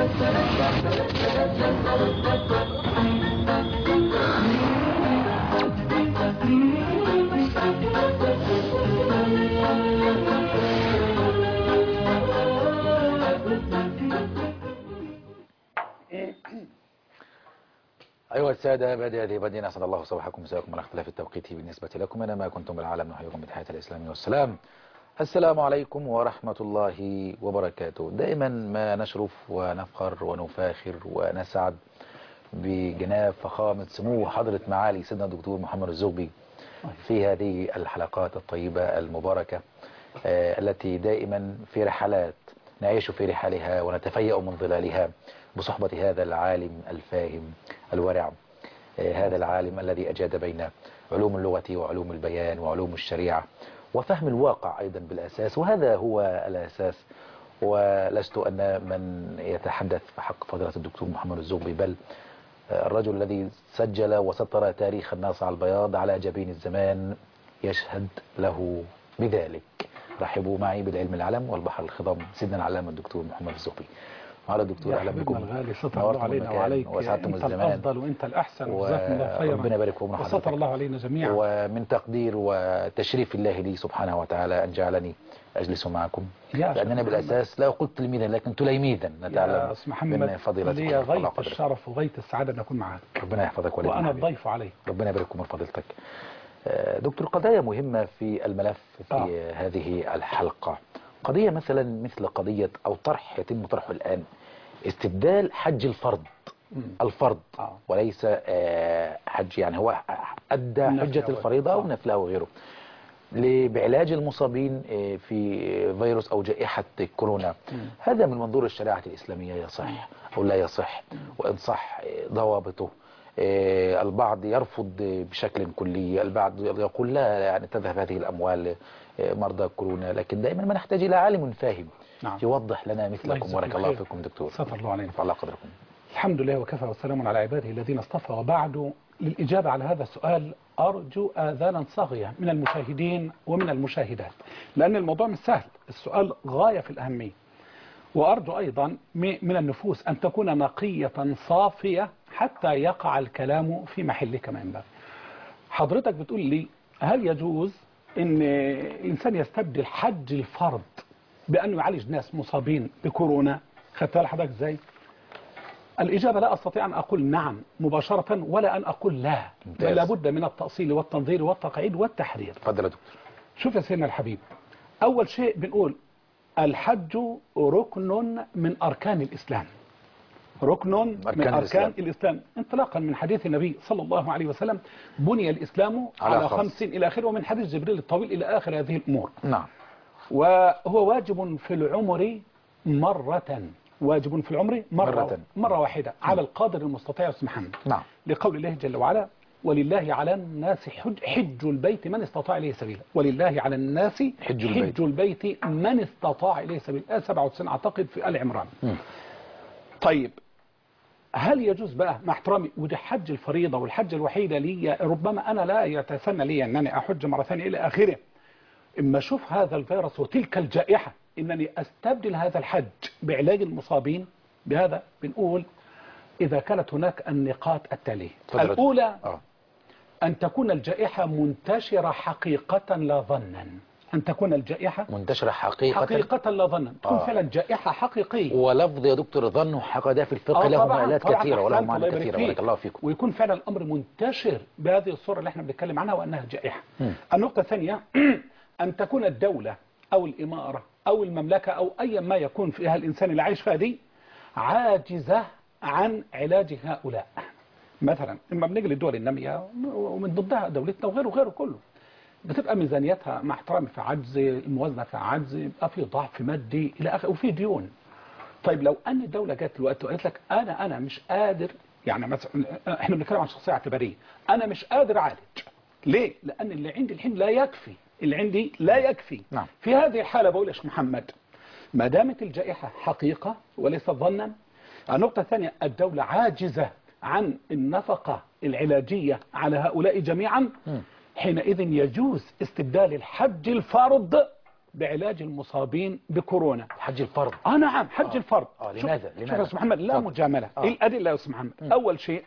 أيها السادة بادئ ذي بدين أسعد الله صباحكم مساءكم على اختلاف التوقيت بالنسبة لكم أنا ما كنتم بالعالم نحييكم بتحية الإسلام والسلام السلام عليكم ورحمة الله وبركاته دائما ما نشرف ونفخر ونفاخر ونسعد بجناب فخامة سمو حضرة معالي سيدنا الدكتور محمد الزغبي في هذه الحلقات الطيبة المباركة آه، التي دائما في رحلات نعيش في رحالها ونتفيأ من ظلالها بصحبة هذا العالم الفاهم الورع آه، هذا العالم الذي أجاد بين علوم اللغة وعلوم البيان وعلوم الشريعة وفهم الواقع أيضا بالأساس وهذا هو الأساس ولست أنا من يتحدث بحق فضيلة الدكتور محمد الزغبي بل الرجل الذي سجل وسطر تاريخ الناس على البياض على جبين الزمان يشهد له بذلك رحبوا معي بالعلم العلم والبحر الخضم سيدنا العلامة الدكتور محمد الزغبي وعلى الدكتور يا أهلا حبيبنا بكم الغالي ستر نورتم الله علينا المكان وعليك وسعدتم انت الزمان الافضل وانت الاحسن وجزاكم الله خيرا وربنا يبارك فيكم وستر حضرتك الله علينا جميعا ومن تقدير وتشريف الله لي سبحانه وتعالى أن جعلني أجلس معكم يا لأننا أخي بالأساس لا قلت تلميذا لكن تليميذا يا نتعلم أستاذ محمد من فضيلتكم لي الله غاية قدرك. الشرف وغاية السعادة أن أكون معك ربنا يحفظك ولدنا وأنا حبيبي. الضيف عليك ربنا يبارك فيكم فضيلتك آه، دكتور قضايا مهمة في الملف في آه. هذه الحلقة قضية مثلا مثل قضية أو طرح يتم طرحه الآن استبدال حج الفرض مم. الفرض آه. وليس آه، حج يعني هو أدى النفل حجة أو- الفريضة أو آه. نفلها وغيره ل- بعلاج المصابين آه، في فيروس أو جائحة كورونا مم. هذا من منظور الشريعة الإسلامية يصح أو لا يصح وإن صح آه، ضوابطه آه، البعض يرفض آه، بشكل كلي البعض يقول لا يعني تذهب هذه الأموال آه، مرضى كورونا لكن دائما ما نحتاج إلى عالم فاهم نعم يوضح لنا الله مثلكم يجزاكم بارك الله خير. فيكم دكتور ستر الله علينا رفع الله قدركم الحمد لله وكفى وسلام على عباده الذين اصطفى وبعد للإجابة على هذا السؤال أرجو آذانا صاغية من المشاهدين ومن المشاهدات لأن الموضوع مش سهل السؤال غاية في الأهمية وأرجو أيضا م- من النفوس أن تكون نقية صافية حتى يقع الكلام في محله كما ينبغي حضرتك بتقول لي هل يجوز ان الانسان يستبدل حج الفرض بانه يعالج ناس مصابين بكورونا خدت بالك حضرتك ازاي الاجابه لا استطيع ان اقول نعم مباشره ولا ان اقول لا ممتاز. بل لابد من التاصيل والتنظير والتقعيد والتحرير اتفضل يا دكتور شوف يا سيدنا الحبيب أول شيء بنقول الحج ركن من أركان الإسلام ركن من أركان أركان الإسلام. الإسلام. الإسلام انطلاقا من حديث النبي صلى الله عليه وسلم بني الإسلام على على, خمس. خمس إلى آخره ومن حديث جبريل الطويل إلى آخر هذه الأمور نعم وهو واجب في العمر مرة واجب في العمر مرة, مرة. مرة, مرة واحدة على القادر المستطيع اسم محمد نعم لقول الله جل وعلا ولله على الناس حج, حج البيت من استطاع إليه سبيلا ولله على الناس حج البيت. حج البيت من استطاع إليه سبيلا آية 97 أعتقد في آل عمران مم. طيب هل يجوز بقى مع احترامي وده حج الفريضة والحج الوحيدة لي ربما أنا لا يتسنى لي أنني أحج مرة ثانية إلى آخره إما أشوف هذا الفيروس وتلك الجائحة إنني أستبدل هذا الحج بعلاج المصابين بهذا بنقول إذا كانت هناك النقاط التالية اتفضل يا دكتور. الأولى اه أن تكون الجائحة منتشرة حقيقة لا ظنا أن تكون الجائحة منتشرة حقيقة, حقيقة لا ظنا تكون آه. فعلا جائحة حقيقية ولفظ يا دكتور ظن وحقدا في الفقه آه له طبعاً، مآلات طبعاً، كثيرة وله أحسنت، معاني الله يبارك كثيرة فيك. بارك الله فيكم ويكون فعلا الأمر منتشر بهذه الصورة اللي احنا بنتكلم عنها وأنها جائحة مم. النقطة الثانية أن تكون الدولة أو الإمارة أو المملكة أو أي ما يكون فيها الإنسان اللي عايش فيها دي عاجزة عن علاج هؤلاء مثلا لما بنيجي للدول النامية ومن ضدها دولتنا وغيره وغيره كله بتبقى ميزانيتها مع احترامي في عجز الموازنة في عجز يبقى في ضعف مادي إلى آخره وفي ديون طيب لو ان الدوله جت الوقت وقالت لك انا انا مش قادر يعني مثلا احنا بنتكلم عن شخصيه اعتباريه انا مش قادر اعالج ليه لان اللي عندي الحين لا يكفي اللي عندي لا يكفي نعم. في هذه الحاله بقول يا شيخ محمد ما دامت الجائحه حقيقه وليست ظنا النقطه الثانيه الدوله عاجزه عن النفقه العلاجيه على هؤلاء جميعا مم. حينئذ يجوز استبدال الحج الفرض بعلاج المصابين بكورونا حج الفرض اه نعم حج آه. الفرض آه، شوف- لماذا؟ شوف لماذا؟ يا استاذ محمد لا اتفضل. مجامله آه. ايه الادله يا استاذ محمد اول شيء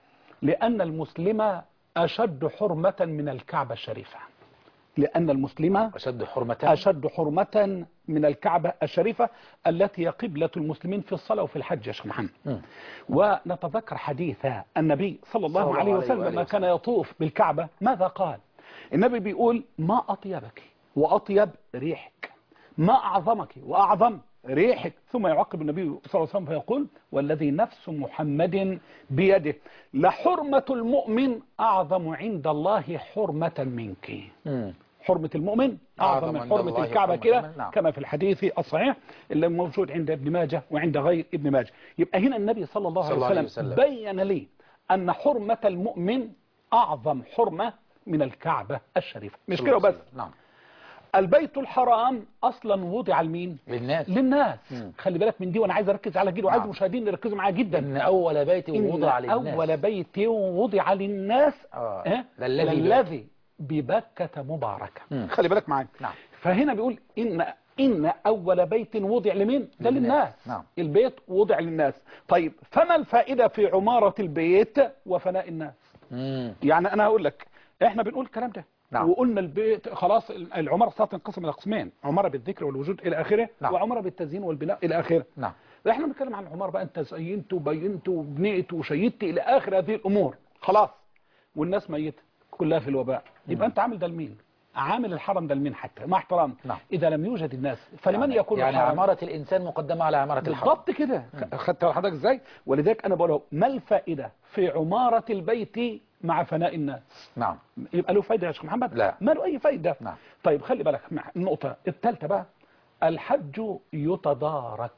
لان المسلم اشد حرمه من الكعبه الشريفه لان المسلم أشد حرمة أشد حرمة من الكعبة الشريفة التي هي قبلة المسلمين في الصلاة وفي الحج يا شيخ محمد مم. ونتذكر حديث النبي صلى الله صلى الله عليه عليه وسلم وآله لما كان يطوف بالكعبة ماذا قال النبي بيقول ما أطيبك وأطيب ريحك ما أعظمك وأعظم ريحك ثم يعقب النبي صلى الله عليه وسلم فيقول والذي نفس محمد بيده لحرمة المؤمن أعظم عند الله حرمة منك مم. حرمة المؤمن أعظم أعظم من عند حرمة الله الكعبة حرمة كده المؤمن، نعم. كما في الحديث الصحيح اللي موجود عند ابن ماجه وعند غير ابن ماجه يبقى هنا النبي صلى الله صلى عليه الله عليه وسلم وسلم. بين لي أن حرمة المؤمن أعظم حرمة من الكعبة الشريفة مش صلى كده الله بس عليه وسلم. نعم البيت الحرام أصلا وضع لمين للناس للناس مم. خلي بالك من دي وانا عايز اركز على دي وعايز نعم. المشاهدين يركزوا معايا جدا إن أول بيت إن وضع للناس أول بيت وضع للناس آه. آه، للذي للذي ببكة مباركة مم. خلي بالك معايا نعم. فهنا بيقول إن إن أول بيت وضع لمين؟ ده للناس. للناس نعم. البيت وضع للناس طيب فما الفائدة في عمارة البيت وفناء الناس مم. يعني أنا هقول لك إحنا بنقول الكلام ده نعم. وقلنا البيت خلاص العمارة صارت تنقسم إلى قسمين عمارة بالذكر والوجود إلى آخره نعم. وعمارة بالتزيين والبناء إلى آخره نعم احنا بنتكلم عن العمارة بقى انت زينت وبينت وبنيت وشيدت الى اخر هذه الامور خلاص والناس ميتة كلها في الوباء يبقى انت عامل ده لمين عامل الحرم ده لمين حتى مع احترام نعم. اذا لم يوجد الناس فلمن يعني يكون يعني الحرم؟ عمارة الإنسان مقدمة على عمارة الحرم بالضبط كده خدت حضرتك ازاي ولذلك انا بقول ما الفائده في عمارة البيت مع فناء الناس نعم يبقى له فايده يا شيخ محمد لا. ما له اي فايده نعم. طيب خلي بالك مع النقطه الثالثه بقى الحج يتدارك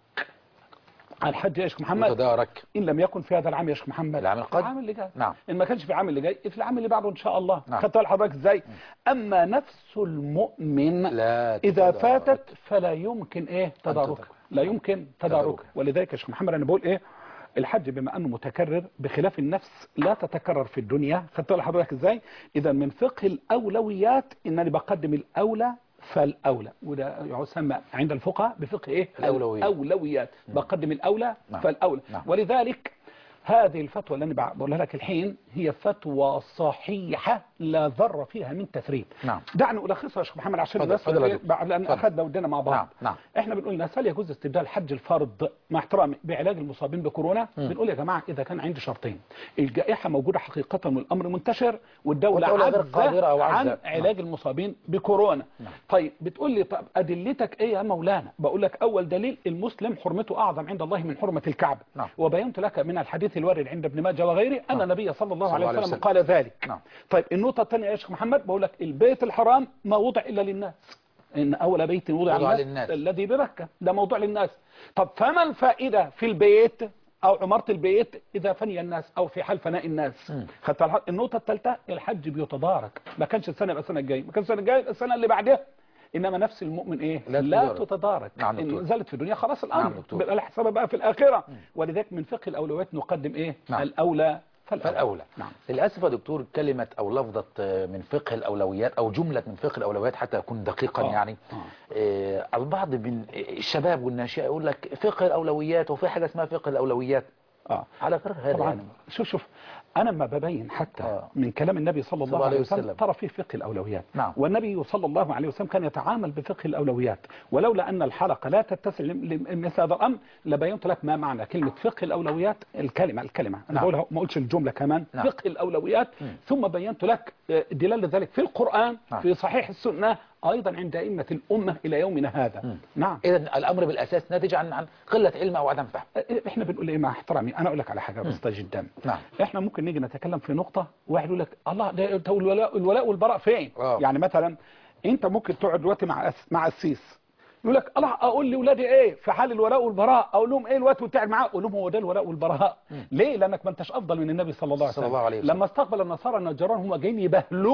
الحج يا شيخ محمد متدارك ان لم يكن في هذا العام يا شيخ محمد العام القادم؟ العام اللي جاي نعم. ان ما كانش في العام اللي جاي في العام اللي بعده ان شاء الله نعم. خدت بالك حضرتك ازاي اما نفس المؤمن لا اذا تتدارك. فاتت فلا يمكن ايه تدارك تدرك. لا يمكن تدارك تدارك. ولذلك يا شيخ محمد انا بقول ايه الحج بما انه متكرر بخلاف النفس لا تتكرر في الدنيا خدت بالك حضرتك ازاي اذا من فقه الاولويات انني بقدم الاولى فالاولى وده يسمى عند الفقهاء بفقه ايه الأولويات. الاولويات بقدم الاولى نعم. فالاولى نعم. ولذلك هذه الفتوى اللي انا بقولها لك الحين هي فتوى صحيحة لا ذر فيها من تثريب نعم. دعني ألخصها يا شيخ محمد عشان اتفضل، الناس اتفضل يا إيه، دكتور. بعد لأن اتفضل. أخذنا ودنا مع بعض نعم، نعم. احنا بنقول الناس هل يجوز استبدال حج الفرض مع احترامي بعلاج المصابين بكورونا بنقول يا جماعة إذا كان عندي شرطين الجائحة موجودة حقيقة والأمر منتشر والدولة والدولة غير عاجزة قادرة أو عن عاجزة. علاج المصابين بكورونا طيب بتقول لي طب أدلتك إيه يا مولانا بقول لك أول دليل المسلم حرمته أعظم عند الله من حرمة الكعبة نعم. وبينت لك من الحديث الوارد عند ابن ماجه وغيره أن نعم. النبي صلى الله صلى عليه الله عليه وسلم وسلم. قال ذلك نعم. طيب النقطة الثانية يا شيخ محمد بقول لك البيت الحرام ما وضع إلا للناس إن أول بيت وضع, وضع للناس, للناس. الذي بمكة ده موضوع للناس طب فما الفائدة في البيت أو عمارة البيت إذا فني الناس أو في حال فناء الناس مم. خدت الح- النقطة الثالثة الحج بيتدارك ما كانش السنة يبقى السنة الجاية ما كانش السنة الجاية يبقى السنة اللي بعدها إنما نفس المؤمن إيه لا لا تتدارك. تتدارك نعم إن دكتور. نزلت في الدنيا خلاص الأمر نعم دكتور. بيبقى لها حسابها بقى في الآخرة ولذلك من فقه الأولويات نقدم إيه نعم. الأولى فالأولى نعم للأسف يا دكتور كلمة أو لفظة آه، من فقه الأولويات أو جملة من فقه الأولويات حتى أكون دقيقا آه، يعني آه. آه، البعض من الشباب والناشئة يقول لك فقه الأولويات وفي حاجة اسمها فقه الأولويات آه. على غير هذا طبعا يعني شوف شوف انا لما ببين حتى آه. من كلام النبي صلى الله الله عليه عليه وسلم وسلم. ترى فيه فقه الاولويات نعم. والنبي صلى الله عليه وسلم كان يتعامل بفقه الاولويات ولولا ان الحلقه لا تتسع لم- لمثل هذا الامر لبينت لك ما معنى كلمه فقه الاولويات الكلمه الكلمه انا نعم. بقولها ما اقولش الجمله كمان نعم. فقه الاولويات مم. ثم بينت لك آه، دلاله ذلك في القران نعم. في صحيح السنه ايضا عند ائمه الامه الى يومنا هذا مم. نعم إذا الأمر بالأساس ناتج عن عن قلة علم أو عدم فهم احنا بنقول ايه مع احترامي انا اقول لك على حاجه بسيطه جدا نعم. احنا ممكن نيجي نتكلم في نقطه واحد يقول لك الله ده ده الولاء, الولاء والبراء فين آه. يعني مثلا انت ممكن تقعد دلوقتي مع أس مع السيس يقول لك الله اقول لاولادي ايه في حال الولاء والبراء اقول لهم ايه الوقت وانت قاعد معاه اقول لهم هو ده الولاء والبراء ليه لانك ما انتش افضل من النبي صلى الله عليه صلى وسلم الله عليه وسلم. لما استقبل النصارى النجران هم جايين يبهلوه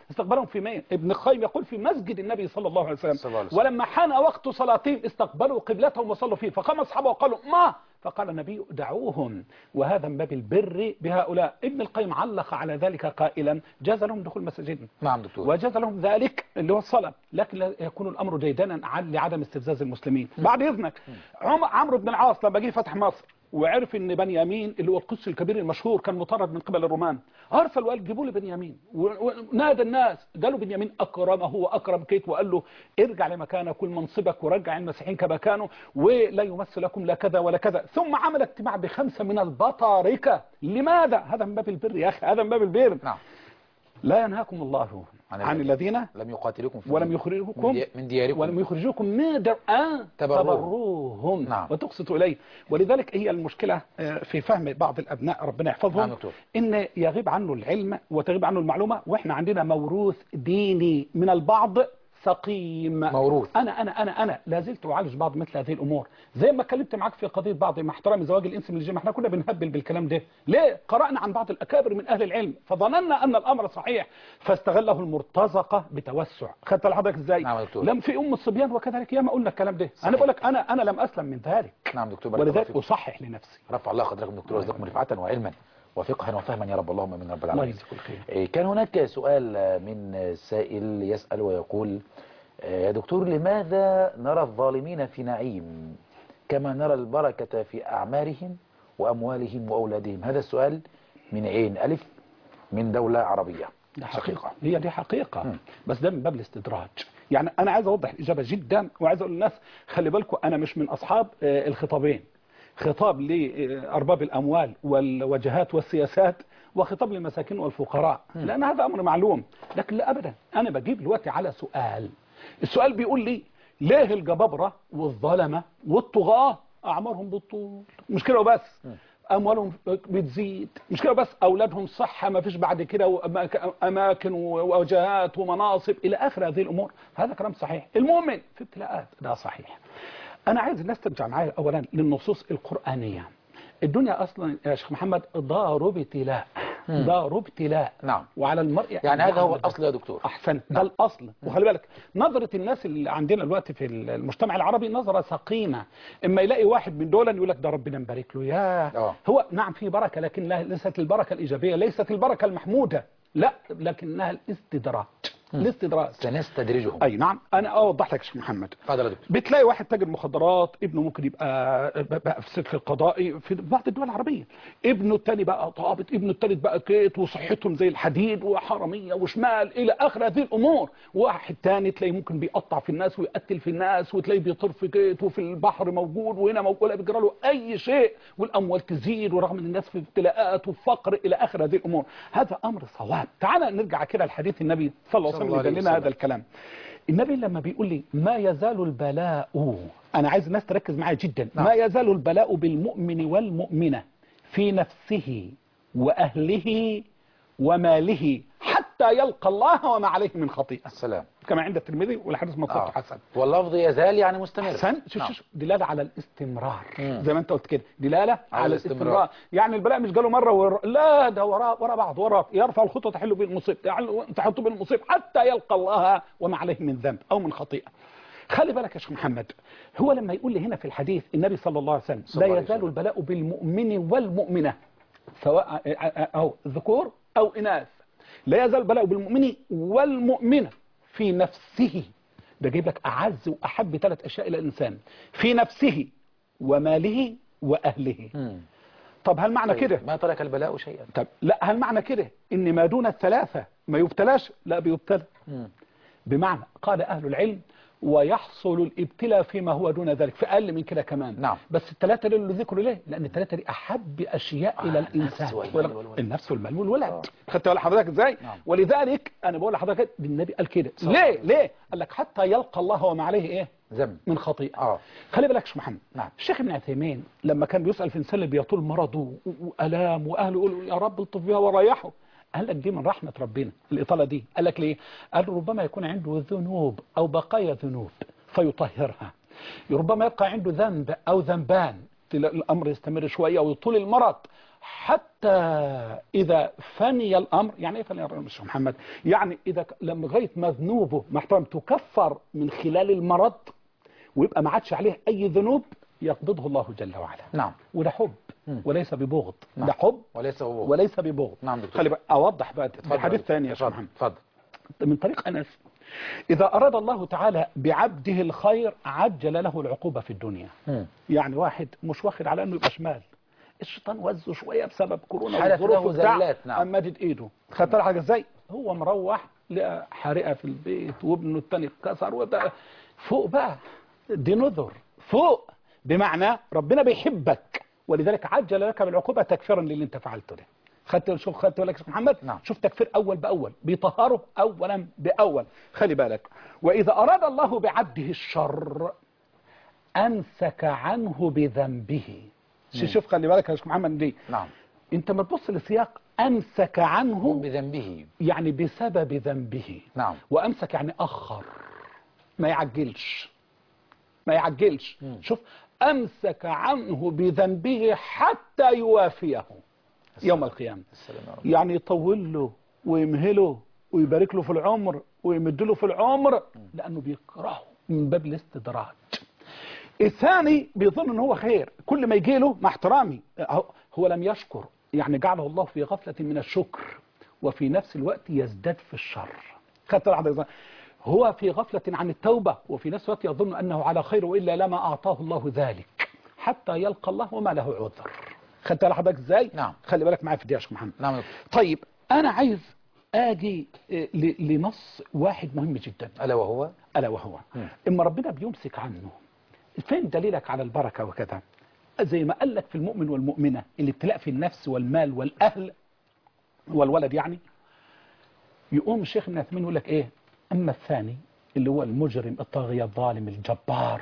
استقبلهم في مين ابن القيم يقول في مسجد النبي صلى الله عليه وسلم صلى الله عليه وسلم. ولما حان وقت صلاتهم استقبلوا قبلتهم وصلوا فيه فقام اصحابه وقالوا ما فقال النبي دعوهم وهذا من باب البر بهؤلاء ابن القيم علق على ذلك قائلا جاز لهم دخول مساجدنا نعم دكتور وجاز لهم ذلك اللي هو الصلاة لكن لا يكون الأمر ديدانا عن- لعدم استفزاز المسلمين بعد إذنك عم- عمرو بن العاص لما جه فتح مصر وعرف ان بنيامين اللي هو القدس الكبير المشهور كان مطرد من قبل الرومان ارسل وقال جيبوا لي بنيامين و- ونادى الناس قالوا بنيامين اكرمه واكرم كيت وقال له ارجع لمكانك كل منصبك ورجع المسيحيين كما كانوا ولا يمثل لكم لا كذا ولا كذا ثم عمل اجتماع بخمسه من البطاركه لماذا هذا من باب البر يا اخي هذا من باب البر نعم لا ينهاكم الله عن عن الذين لم يقاتلوكم في ولم الدين. يخرجوكم من, دي... من دياركم ولم يخرجوكم من در... آه تبروهم. تبروهم نعم. وتقسطوا إليه ولذلك هي المشكلة آه، في فهم بعض الأبناء ربنا نعم يحفظهم دكتور. إن يغيب عنه العلم وتغيب عنه المعلومة وإحنا عندنا موروث ديني من البعض سقيم موروث. أنا أنا أنا أنا لا زلت أعالج بعض مثل هذه الأمور زي ما اتكلمت معاك في قضية بعض مع احترام زواج الإنس من الجن احنا كنا بنهبل بالكلام ده ليه قرأنا عن بعض الأكابر من أهل العلم فظننا أن الأمر صحيح فاستغله المرتزقة بتوسع خدت لحضرتك إزاي نعم يا دكتور. لم في أم الصبيان وكذلك ياما قلنا الكلام ده أنا بقول لك أنا أنا لم أسلم من ذلك نعم دكتور بارك الله ولذلك فيكم. أصحح لنفسي رفع الله قدركم دكتور ورزقكم رفعة وعلما وفقها وفهما يا رب اللهم من رب الله العالمين يجزيك الخير إيه، كان هناك سؤال آه، من آه، سائل يسأل ويقول آه، يا دكتور لماذا نرى الظالمين في نعيم كما نرى البركة في أعمارهم وأموالهم وأولادهم هذا السؤال من عين ألف من دولة عربية ده شقيقة. حقيقة هي دي حقيقة مم. بس ده من باب الاستدراج يعني أنا عايز أوضح الإجابة جدا وعايز أقول للناس خلي بالكم أنا مش من أصحاب آه، الخطابين خطاب لأرباب الأموال والوجهات والسياسات وخطاب للمساكين والفقراء لأن هذا أمر معلوم لكن لا أبدا أنا بجيب دلوقتي على سؤال السؤال بيقول لي ليه الجبابرة والظلمة والطغاة أعمارهم بالطول مش كده وبس اموالهم بتزيد مش كده بس اولادهم صحه ما فيش بعد كده وأماك- اماكن ووجهات ومناصب الى اخر هذه الامور هذا كلام صحيح المؤمن في ابتلاءات ده صحيح انا عايز الناس ترجع معايا اولا للنصوص القرانيه الدنيا اصلا يا شيخ محمد دار ابتلاء دار ابتلاء نعم. وعلى المرء أن يعني هذا هو يعمل الأصل يا دكتور احسن ده الاصل وخلي بالك نظره الناس اللي عندنا دلوقتي في المجتمع العربي نظره سقيمه اما يلاقي واحد من دول يقول لك ده ربنا مبارك له يا آه. هو نعم في بركه لكن لا- ليست البركه الايجابيه ليست البركه المحموده لا لكنها الاستدراج الاستدراج سنستدرجهم اي نعم انا اوضح لك يا شيخ محمد تفضل يا دكتور بتلاقي واحد تاجر مخدرات ابنه ممكن يبقى بقى في السلك القضائي في بعض الدول العربية ابنه التاني بقى ضابط ابنه التالت بقى كيت وصحتهم زي الحديد وحرامية وشمال الى اخر هذه الامور واحد تاني تلاقيه ممكن بيقطع في الناس ويقتل في الناس وتلاقيه بيطير في كيت وفي البحر موجود وهنا موجود ولا بيجرى له اي شيء والاموال تزيد ورغم ان الناس في ابتلاءات وفقر الى اخر هذه الامور هذا امر صواب تعال نرجع كده لحديث النبي صلى الله عليه صلى وسلم الله اللي عليه دلنا هذا وسلم. الكلام النبي لما بيقول لي ما يزال البلاء انا عايز الناس تركز معايا جدا نعم. ما يزال البلاء بالمؤمن والمؤمنة في نفسه وأهله وماله حتى يلقى الله وما عليه من خطيئة السلام كما عند الترمذي والحديث مطلوب آه. حسن واللفظ يزال يعني مستمر حسن شو نعم. شو شو دلالة على الاستمرار مم. زي ما انت قلت كده دلالة على, الاستمرار. الاستمرار يعني البلاء مش جاله مرة ور... لا ده وراه ورا بعض وراه يرفع الخطوة تحل به المصيب يعني تحط به المصيب حتى يلقى الله وما عليه من ذنب أو من خطيئة خلي بالك يا شيخ محمد هو لما يقول لي هنا في الحديث النبي صلى الله عليه وسلم صلى لا الله عليه يزال وسلم. البلاء بالمؤمن والمؤمنة سواء أو ذكور أو إناث لا يزال البلاء بالمؤمن والمؤمنة في نفسه ده جايب لك أعز وأحب ثلاث أشياء إلى الإنسان في نفسه وماله وأهله مم. طب هل معنى طيب، كده ما ترك البلاء شيئا طب لا هل معنى كده إن ما دون الثلاثة ما يبتلاش لا بيبتلى مم. بمعنى قال أهل العلم ويحصل الابتلاء فيما هو دون ذلك في أقل من كده كمان نعم. بس الثلاثة دول اللي ذكروا ليه لأن الثلاثة دي أحب أشياء آه، إلى النفس الإنسان والمال ولا- والولد. النفس والمال والولد خدت بالك حضرتك إزاي نعم. ولذلك أنا بقول لحضرتك النبي قال كده صلى الله عليه ليه ليه قال لك حتى يلقى الله وما عليه إيه ذنب من خطيئة اه خلي بالك يا شيخ محمد نعم. الشيخ ابن عثيمين لما كان بيسأل في إنسان اللي بيطول مرضه و- وألام وأهله يقولوا يا رب الطف بها وريحه قال لك دي من رحمة ربنا الإطالة دي قال لك ليه قال ربما يكون عنده ذنوب أو بقايا ذنوب فيطهرها ربما يبقى عنده ذنب أو ذنبان الأمر يستمر شوية ويطول المرض حتى إذا فني الأمر يعني إيه فني الأمر يا محمد يعني إذا ك- لما لغاية ما ذنوبه محترم تكفر من خلال المرض ويبقى ما عادش عليه أي ذنوب يقبضه الله جل وعلا نعم وده حب وليس ببغض نعم. ده حب وليس هو وليس ببغض نعم دكتور. خلي بقى أوضح بقى اتفضل. الحديث الثاني يا شيخ اتفضل محمد اتفضل من طريق أنس إذا أراد الله تعالى بعبده الخير عجل له العقوبة في الدنيا مم. يعني واحد مش واخد على أنه يبقى شمال الشيطان وزه شوية بسبب كورونا حدث والظروف له وبتاع، زلات، نعم. قام مادد إيده خدت حاجة إزاي هو مروح لقى حريقة في البيت وابنه التاني اتكسر وده فوق بقى دي نذر فوق بمعنى ربنا بيحبك ولذلك عجل لك بالعقوبة تكفيرا للي انت فعلته ده خدت شوف خدت بالك يا شيخ محمد نعم. شوف تكفير اول باول بيطهره اولا باول خلي بالك واذا اراد الله بعبده الشر امسك عنه بذنبه شوف خلي بالك يا شيخ محمد دي نعم انت ما تبص لسياق امسك عنه بذنبه يعني بسبب ذنبه نعم وامسك يعني اخر ما يعجلش ما يعجلش شوف امسك عنه بذنبه حتى يوافيه يوم القيامه السلام عليكم يعني يطول له ويمهله ويبارك له في العمر ويمد له في العمر لانه بيكرهه من باب الاستدراج الثاني بيظن ان هو خير كل ما يجي له مع احترامي هو- هو لم يشكر يعني جعله الله في غفلة من الشكر وفي نفس الوقت يزداد في الشر خدت واحدة إزاي؟ هو في غفلة عن التوبة وفي نفس الوقت يظن أنه على خير وإلا لما أعطاه الله ذلك حتى يلقى الله وما له عذر خدت على حضرتك ازاي نعم. خلي بالك معايا في دي يا شيخ محمد نعم دكتور. طيب انا عايز اجي آه، ل- لنص واحد مهم جدا ألا وهو الا وهو مم. اما ربنا بيمسك عنه فين دليلك على البركه وكذا زي ما قال لك في المؤمن والمؤمنه الابتلاء في النفس والمال والاهل والولد يعني يقوم الشيخ ابن عثيمين يقول لك ايه اما الثاني اللي هو المجرم الطاغيه الظالم الجبار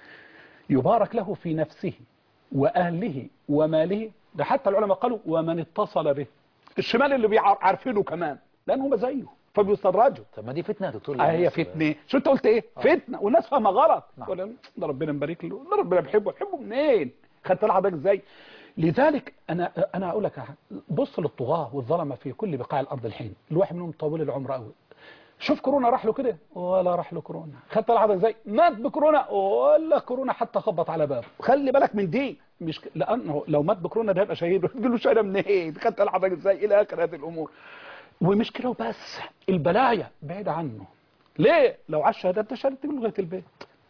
يبارك له في نفسه وأهله وماله ده حتى العلماء قالوا ومن اتصل به الشمال اللي بيعرفينه كمان لأنه هم زيه فبيستدرجوا طب ما دي فتنة يا دكتور آه هي للناس. فتنة شو انت قلت ايه فتنة والناس فاهمة غلط نعم. ولا ده ربنا مبارك له ده ربنا بيحبه بيحبه منين خدت بالك حضرتك ازاي لذلك انا انا اقول لك بص للطغاة والظلمة في كل بقاع الارض الحين الواحد منهم طويل العمر قوي شوف كورونا راح له كده ولا راح له كورونا خدت بالك حضرتك ازاي مات بكورونا ولا كورونا حتى خبط على بابه خلي بالك من دي مش ك... لانه لو مات بكورونا ده هيبقى شهيد يقول له شهاده منين خدت بالك حضرتك ازاي الى اخر هذه الامور ومش كده وبس البلايا بعيد عنه ليه لو عاش شهادات ده شهادة تجيب لغايه البيت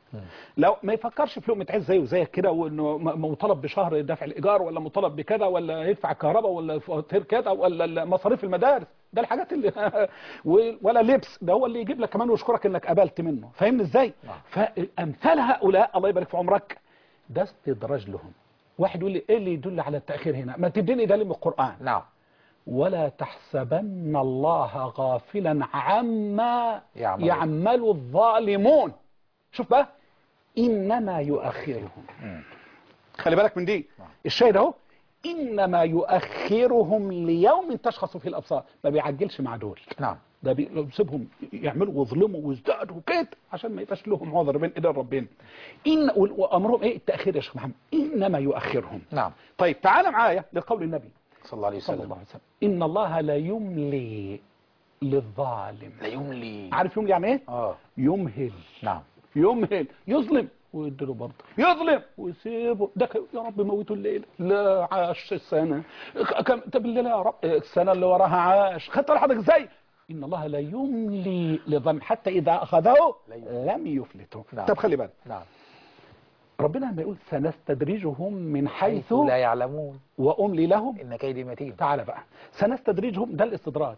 لو ما يفكرش في لقمه عيش زيه وزيك كده وانه م- مطالب بشهر دفع الايجار ولا مطالب بكذا ولا يدفع كهرباء ولا فواتير كذا ولا مصاريف المدارس ده الحاجات اللي و- ولا لبس ده هو اللي يجيب لك كمان ويشكرك انك قبلت منه فاهمني ازاي نعم. فامثال هؤلاء الله يبارك في عمرك ده استدراج لهم واحد يقول لي ايه اللي يدل على التاخير هنا ما تديني دليل من القران نعم ولا تحسبن الله غافلا عما يعمل. يعمل الظالمون شوف بقى إنما يؤخرهم خلي بالك من دي الشاهد اهو إنما يؤخرهم ليوم تشخص فيه الأبصار ما بيعجلش مع دول نعم ده بيسيبهم يعملوا ويظلموا ويزدادوا كده عشان ما يبقاش لهم عذر بين ايدين ربنا ان وامرهم ايه التاخير يا شيخ محمد انما يؤخرهم نعم طيب تعال معايا لقول النبي صلى الله عليه صلى وسلم الله عليه وسلم إن الله لا يملي للظالم لا يملي عارف يملي يعني ايه اه يمهل نعم يمهل يظلم ويديله برضه يظلم ويسيبه ده ك- يا رب موته الليله لا عاش السنه ك- كم طب الليله يا رب السنه اللي وراها عاش خدت حضرتك ازاي ان الله لا يملي للظالم حتى اذا اخذه لا يملي. لم يفلته نعم. طب خلي بالك نعم ربنا لما يقول سنستدرجهم من حيث حيث لا يعلمون واملي لهم ان كيدي متين تعالى بقى سنستدرجهم ده الاستدراج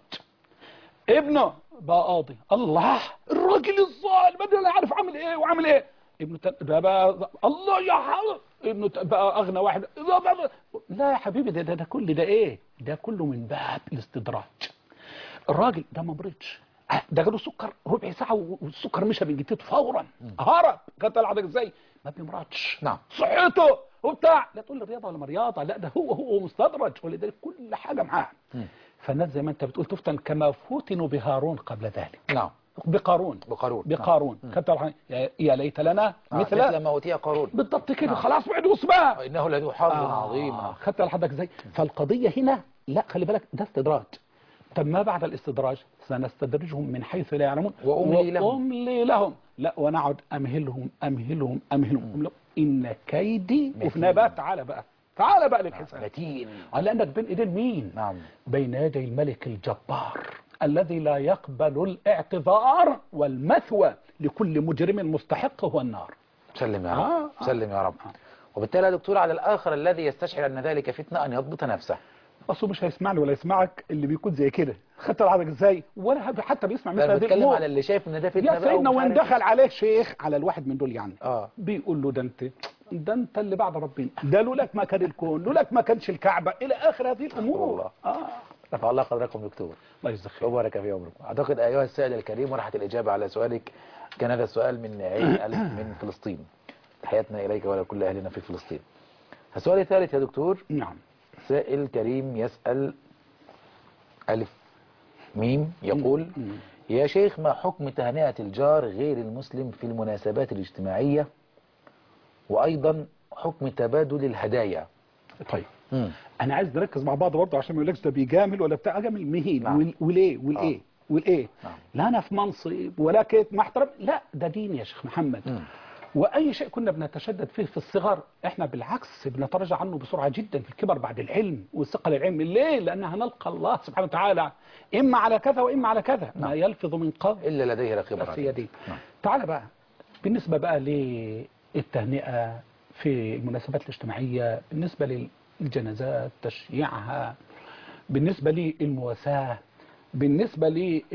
ابنه بقى قاضي الله الراجل الظالم ده لا عارف عامل ايه وعامل ايه ابنه تن... ده بقى الله يا حول ابنه ت- بقى اغنى واحد ده بقى... لا يا حبيبي ده, ده ده كل ده ايه ده كله من باب الاستدراج الراجل ده ما مرضش آه، ده جاله سكر ربع ساعه والسكر مشى من جدته فورا هرب كانت حضرتك ازاي ما بيمرضش نعم. صحته وبتاع لا تقول لي رياضه ولا ما رياضه لا ده هو هو مستدرج ولذلك كل حاجه معاه فالناس زي ما انت بتقول تفتن كما فتنوا بهارون قبل ذلك نعم بقارون بقارون بقارون خدت بالك؟ يا يا ليت لنا مثل مثل ما أوتي قارون بالضبط كده نعم. خلاص بعد وصباه إنه لذو حظ عظيم آه. خدت لحضرتك ازاي فالقضيه هنا لا خلي بالك ده استدراج طب ما بعد الاستدراج سنستدرجهم من حيث لا يعلمون وأملي لهم. وأملي لهم لا ونقعد امهلهم امهلهم امهلهم, أمهلهم. ان كيدي متين. وفي بقى تعالى بقى تعالى بقى للحساب متين آه، لانك بين ايدين مين نعم بين يدي الملك الجبار الذي لا يقبل الاعتذار والمثوى لكل مجرم مستحق هو النار سلم يا رب آه، آه. سلم يا رب وبالتالي يا دكتور على الآخر الذي يستشعر أن ذلك فتنة أن يضبط نفسه اصله مش هيسمعني ولا يسمعك اللي بيكون زي كده خدت بالك ازاي ولا هب- حتى بيسمع مثل أنا هذه بتكلم الامور على اللي شايف أن ده فتنة يا بقى سيدنا ومش وين عارف دخل عليه شيخ على الواحد من دول يعني آه. بيقول له ده انت ده انت اللي بعد ربنا ده لولاك ما كان الكون لولاك ما كانش الكعبه الى اخر هذه الامور الله. اه رفع الله قدركم دكتور الله يجزاك خير وبارك في عمركم أعتقد أيها السائل الكريم ورحت الإجابة على سؤالك كان هذا السؤال من عين ألف من فلسطين تحياتنا إليك ولكل أهلنا في فلسطين السؤال الثالث يا دكتور نعم سائل كريم يسأل ألف ميم يقول يا شيخ ما حكم تهنئة الجار غير المسلم في المناسبات الاجتماعية وأيضا حكم تبادل الهدايا طيب مم. انا عايز نركز مع بعض برضه عشان ما يقولكش ده بيجامل ولا بتاع جامل مهين نعم. وال- وليه والايه والايه نعم. لا انا في منصب ولا كده مع احترام لا ده دين يا شيخ محمد مم. واي شيء كنا بنتشدد فيه في الصغر احنا بالعكس بنتراجع عنه بسرعه جدا في الكبر بعد العلم والثقه للعلم ليه لان هنلقى الله سبحانه وتعالى اما على كذا واما على كذا ما نعم. يلفظ من قول إلا لديه رقيب بس هي دي نعم. تعال بقى بالنسبة بقى للتهنئة في المناسبات الاجتماعية بالنسبة للجنازات تشييعها بالنسبة للمواساة بالنسبة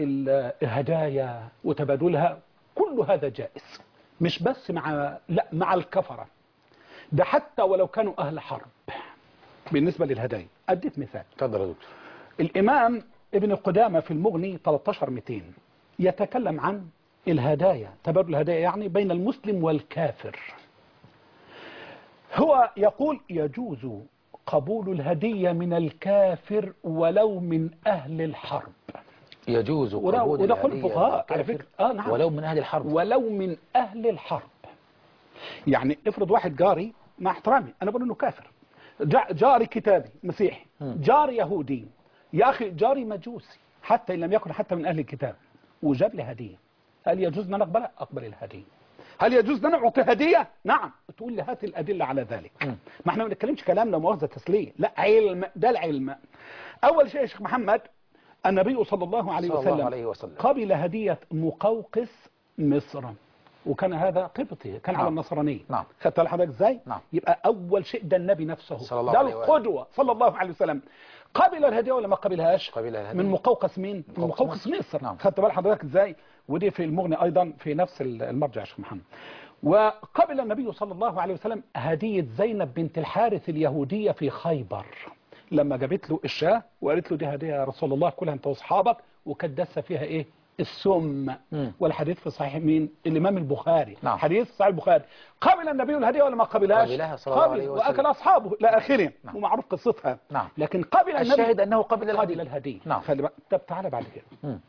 للهدايا وتبادلها كل هذا جائز مش بس مع لا مع الكفرة ده حتى ولو كانوا أهل حرب بالنسبة للهدايا أديت مثال تفضل يا دكتور الإمام ابن قدامة في المغني 13200 يتكلم عن الهدايا تبادل الهدايا يعني بين المسلم والكافر هو يقول يجوز قبول الهدية من الكافر ولو من أهل الحرب يجوز وده- قبول وده قول الهدية الفقهاء على للكافر فكرة. آه، نعم. ولو من أهل الحرب ولو من أهل الحرب يعني افرض واحد جاري مع احترامي أنا بقول إنه كافر جا- جاري كتابي مسيحي جاري يهودي يا أخي جاري مجوسي حتى إن لم يكن حتى من أهل الكتاب وجاب لي هدية هل يجوز أن أنا أقبلها؟ أقبل الهدية هل يجوز أن أنا أعطي هدية؟ نعم تقول لي هات الأدلة على ذلك ما احنا ما بنتكلمش كلام لا مؤاخذة تسلية لا علم ده العلم أول شيء يا شيخ محمد النبي صلى الله عليه صلى الله وسلم عليه وسلم. قبل هدية مقوقس مصر وكان هذا قبطي كان على نعم. النصرانية نعم. خدت على حضرتك ازاي نعم. يبقى اول شيء ده النبي نفسه صلى الله ده عليه وآله. القدوة صلى الله عليه وسلم قبل الهدية ولا ما قبلهاش قبل الهدية. من مقوقس مين من مقوقس مقوقس مصر. مصر نعم. خدت بال حضرتك ازاي ودي في المغني ايضا في نفس المرجع يا شيخ محمد وقبل النبي صلى الله عليه وسلم هدية زينب بنت الحارث اليهودية في خيبر لما جابت له الشاة وقالت له دي هدية يا رسول الله كلها انت واصحابك وكانت دسه فيها ايه السم مم. والحديث في صحيح مين الامام البخاري نعم. حديث في صحيح البخاري قبل النبي الهديه ولا ما قبلهاش قبلها صلى الله عليه قبل وسلم. واكل اصحابه الى اخره نعم. ومعروف قصتها نعم. لكن قبل النبي الشاهد أنه قبل قبل الهدية الهديه نعم. خلي بقى طب تعالى بعد كده مم.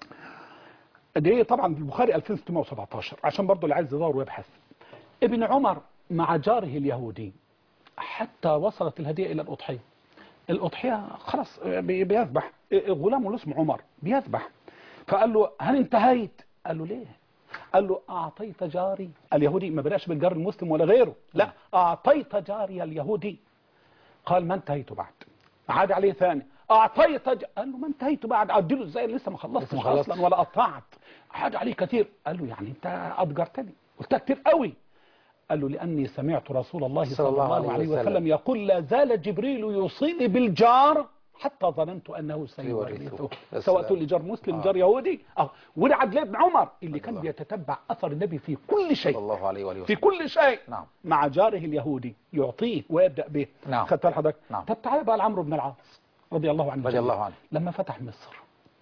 دي طبعا البخاري 2617 عشان برضه اللي عايز يدور ويبحث ابن عمر مع جاره اليهودي حتى وصلت الهديه الى الاضحيه الاضحيه خلاص بي- بيذبح غلامه اللي اسمه عمر بيذبح فقال له هل انتهيت قال له ليه قال له اعطيت جاري اليهودي ما بداش بالجار المسلم ولا غيره لا اعطيت جاري اليهودي قال ما انتهيت بعد عاد عليه ثاني اعطيت ج... قال له ما انتهيت بعد اديله ازاي لسه ما خلصتش لسه ما خلصتش. اصلا ولا قطعت عاد عليه كثير قال له يعني انت اضجرتني قلت كتير قوي قال له لاني سمعت رسول الله صلى الله عليه وسلم, وسلم يقول لا زال جبريل يوصيني بالجار حتى ظننت انه سيورثه. سيورثه السلام. سواء تقول لي جار مسلم آه. جار يهودي اه وده عبد الله بن عمر اللي كان الله. بيتتبع اثر النبي في كل شيء صلى الله عليه وآله في وسلم كل شيء نعم. مع جاره اليهودي يعطيه ويبدا به نعم. خدت بالك حضرتك نعم. طب تعالى بقى لعمرو بن العاص رضي الله عنه رضي الله عنه. لما فتح مصر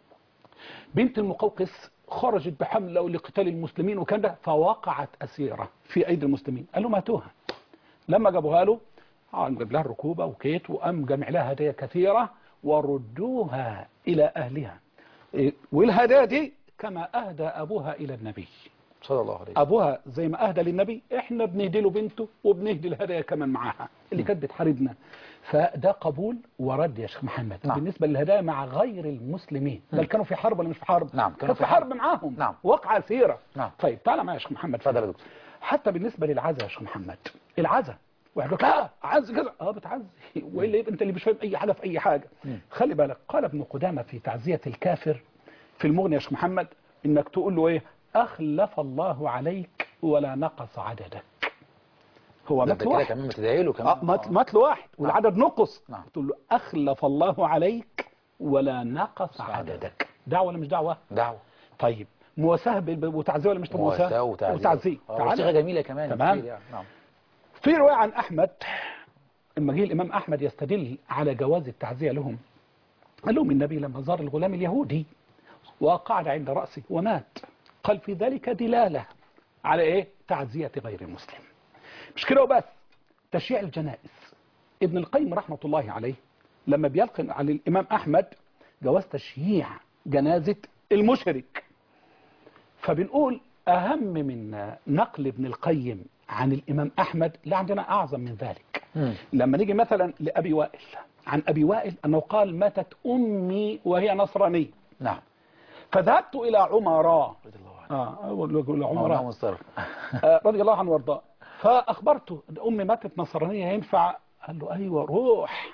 بنت المقوقس خرجت بحملة لقتال المسلمين وكان ده فوقعت أسيرة في أيدي المسلمين قالوا ماتوها لما جابوها له قام جاب لها الركوبة وكيت وقام جمع لها هدايا كثيرة وردوها إلى أهلها إيه، والهدايا دي كما أهدى أبوها إلى النبي صلى الله عليه أبوها زي ما أهدى للنبي إحنا بنهدي له بنته وبنهدي الهدايا كمان معاها اللي كانت بتحاربنا فده قبول ورد يا شيخ محمد نعم. بالنسبة للهدايا مع غير المسلمين بل كانوا في حرب ولا مش في حرب نعم، كانوا كانوا في في حرب معاهم نعم. وقعة سيرة نعم. طيب تعالى معايا يا شيخ محمد اتفضل يا دكتور حتى بالنسبة للعزة يا شيخ محمد العزة واحد يقول لا عز كذا اه بتعزي والا يبقى انت اللي مش فاهم اي حاجه في اي حاجه خلي بالك قال ابن قدامه في تعزيه الكافر في المغني يا شيخ محمد انك تقول له ايه اخلف الله عليك ولا نقص عددك هو ده مات انت كده واحد كمان بتدعي له اه كمان مات مات له واحد والعدد نقص نعم. تقول له اخلف الله عليك ولا نقص عددك. عددك دعوه ولا مش دعوه دعوه طيب مواساه بال- وتعزيه ولا مش مواساة مواساه وتعزية وتعزيه آه، تعالى. وصيغة جميلة كمان تمام. كتير يعني. نعم في رواية عن أحمد لما جه الإمام أحمد يستدل على جواز التعزية لهم قال لهم النبي لما زار الغلام اليهودي وقعد عند رأسه ومات قال في ذلك دلالة على إيه تعزية غير المسلم مش كده وبس تشييع الجنائز ابن القيم رحمة الله عليه لما بيلقن على الإمام أحمد جواز تشييع جنازة المشرك فبنقول أهم من نقل ابن القيم عن الإمام أحمد لا عندنا أعظم من ذلك مم. لما نيجي مثلا لأبي وائل عن أبي وائل أنه قال ماتت أمي وهي نصرانية نعم فذهبت إلى عمراء رضي الله عنه آه أقول له مولانا عمراء مصطفى آه رضي الله عنه وارضاه فأخبرته إن أمي ماتت نصرانية ينفع قال له أيوة روح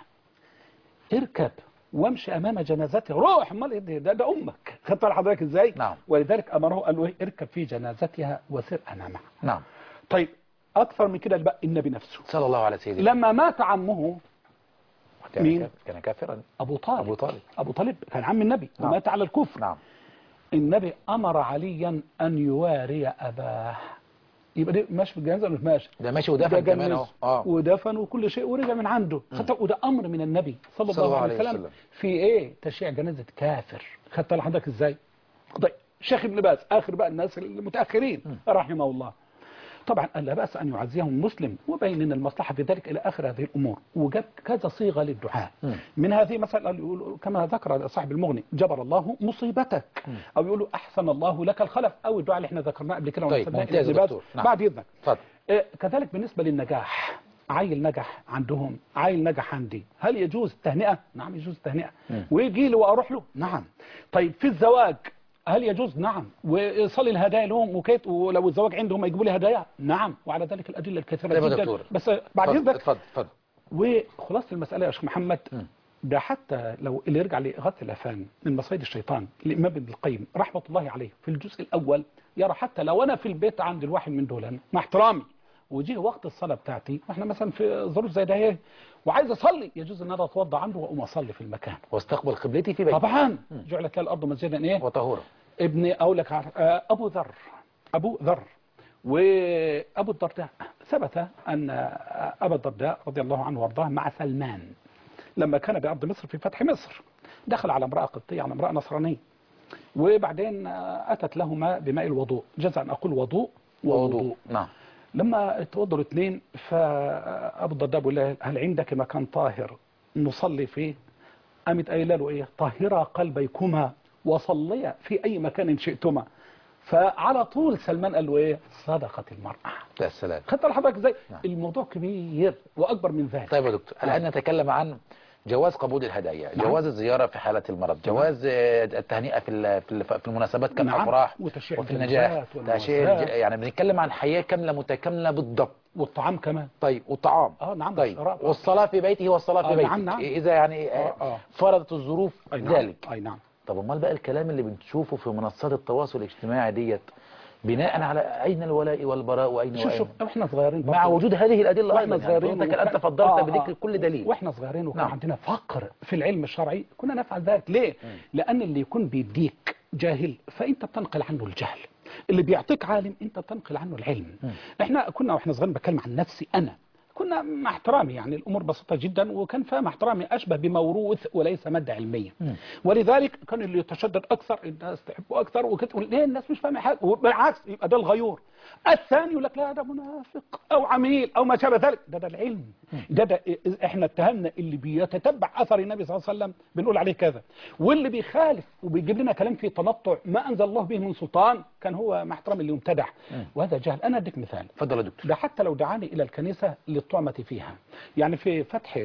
اركب وامشي أمام جنازتها روح امال إيه ده, ده, ده أمك خدت على حضرتك إزاي نعم. ولذلك أمره قال له إيه؟ اركب في جنازتها وسر أنا معك نعم طيب أكثر من كده بقى النبي نفسه صلى الله على سيدنا لما مات عمه كان مين؟ كافر- كان كافرا أبو طالب أبو طالب. أبو طالب كان عم النبي نعم. ومات على الكفر نعم النبي أمر عليا أن يواري أباه يبقى ده ماشي في الجنازة ولا مش ماشي ده ماشي ودفن ده كمان اهو جنز اه ودفن وكل شيء ورجع من عنده خدت وده امر من النبي صلى الله عليه وسلم وسلم. في ايه تشييع جنازه كافر خدت على حضرتك ازاي طيب شيخ ابن باز اخر بقى الناس المتاخرين رحمه الله طبعا قال لا باس ان يعزيهم مسلم وبين ان المصلحه في ذلك الى اخر هذه الامور وجاب كذا صيغه للدعاء مم. من هذه مثلا قال يقول كما ذكر صاحب المغني جبر الله مصيبتك او يقولوا احسن الله لك الخلف او الدعاء اللي احنا ذكرناه قبل كده طيب، ونسبناه إلى ممتاز ابن يا باز. دكتور. نعم. بعد اذنك اتفضل إيه، كذلك بالنسبة للنجاح عيل نجح عندهم عيل نجح عندي هل يجوز التهنئة؟ نعم يجوز التهنئة مم. ويجي لي وأروح له؟ نعم طيب في الزواج هل يجوز؟ نعم وإيصال الهدايا لهم وكيت ولو الزواج عندهم يجيبوا لي هدايا؟ نعم وعلى ذلك الأدلة الكثيرة طيب يا جدا دكتور. بس بعد اتفضل إذنك اتفضل اتفضل وخلاصة المسألة يا شيخ محمد مم. ده حتى لو اللي يرجع لإغاثة الأفهام من مصايد الشيطان الإمام ابن القيم رحمة الله عليه في الجزء الأول يرى حتى لو أنا في البيت عند الواحد من دول مع احترامي وجيه وقت الصلاة بتاعتي واحنا مثلا في ظروف زي ده ايه وعايز أصلي يجوز أن أنا أتوضى عنده وأقوم أصلي في المكان واستقبل قبلتي في بيتي طبعا جعلت لها الأرض مسجدا إيه وطهورا ابن أقول لك عارف- آه، أبو ذر أبو ذر وأبو الدرداء ثبت أن آه، أبا الدرداء رضي الله عنه وارضاه مع سلمان لما كان بأرض مصر في فتح مصر دخل على امرأة قبطية على امرأة نصرانية وبعدين آه، أتت لهما بماء الوضوء جزء أن أقول وضوء ووضوء نعم لما اتوضوا الاثنين فأبو الدرداء بيقول لها هل عندك مكان طاهر نصلي فيه قامت قايله له ايه طهرا قلبيكما وصليا في اي مكان شئتما فعلى طول سلمان قال له ايه صدقت المرأة يا سلام خدت لحضرتك ازاي نعم. الموضوع كبير واكبر من ذلك طيب يا دكتور الآن نتكلم عن جواز قبول الهدايا نعم. جواز الزيارة في حالة المرض جواز آه، التهنئة في ال- في ال- في المناسبات نعم. كالأفراح وتشييع وفي النجاح الجنازات تشييع والمواساة. الج- يعني بنتكلم عن حياة كاملة متكاملة بالضبط والطعام كمان طيب والطعام اه نعم طيب والشراب. والصلاة في بيته والصلاة في آه، بيتك نعم، نعم. إذا يعني آه، آه، آه. فرضت الظروف اي نعم ذلك اي نعم طب امال بقى الكلام اللي بنشوفه في منصات التواصل الاجتماعي ديت بناء على أين الولاء والبراء وأين شوف وأين شوف احنا صغيرين مع برضو. وجود هذه الأدلة واحنا أيضا يعني صغيرين حضرتك الآن وكان- تفضلت آه، بذكر آه. كل دليل واحنا صغيرين وكان نعم. عندنا فقر في العلم الشرعي كنا نفعل ذلك ليه لان اللي يكون بيديك جاهل فانت بتنقل عنه الجهل اللي بيعطيك عالم انت بتنقل عنه العلم احنا كنا واحنا صغيرين بتكلم عن نفسي انا كنا مع احترامي يعني الامور بسيطه جدا وكان فيها احترامي اشبه بموروث وليس ماده علميه مم. ولذلك كان اللي يتشدد اكثر الناس تحبه اكثر وكده ليه الناس مش فاهمه حاجه وبالعكس يبقى ده الغيور الثاني يقول لك لا ده منافق او عميل او ما شابه ذلك ده ده العلم ده ده احنا اتهمنا اللي بيتتبع اثر النبي صلى الله عليه وسلم بنقول عليه كذا واللي بيخالف وبيجيب لنا كلام فيه تنطع ما انزل الله به من سلطان كان هو مع احترام اللي يمتدح وهذا جهل انا اديك مثال اتفضل يا دكتور ده حتى لو دعاني إلى الكنيسة للطعمة فيها يعني في فتح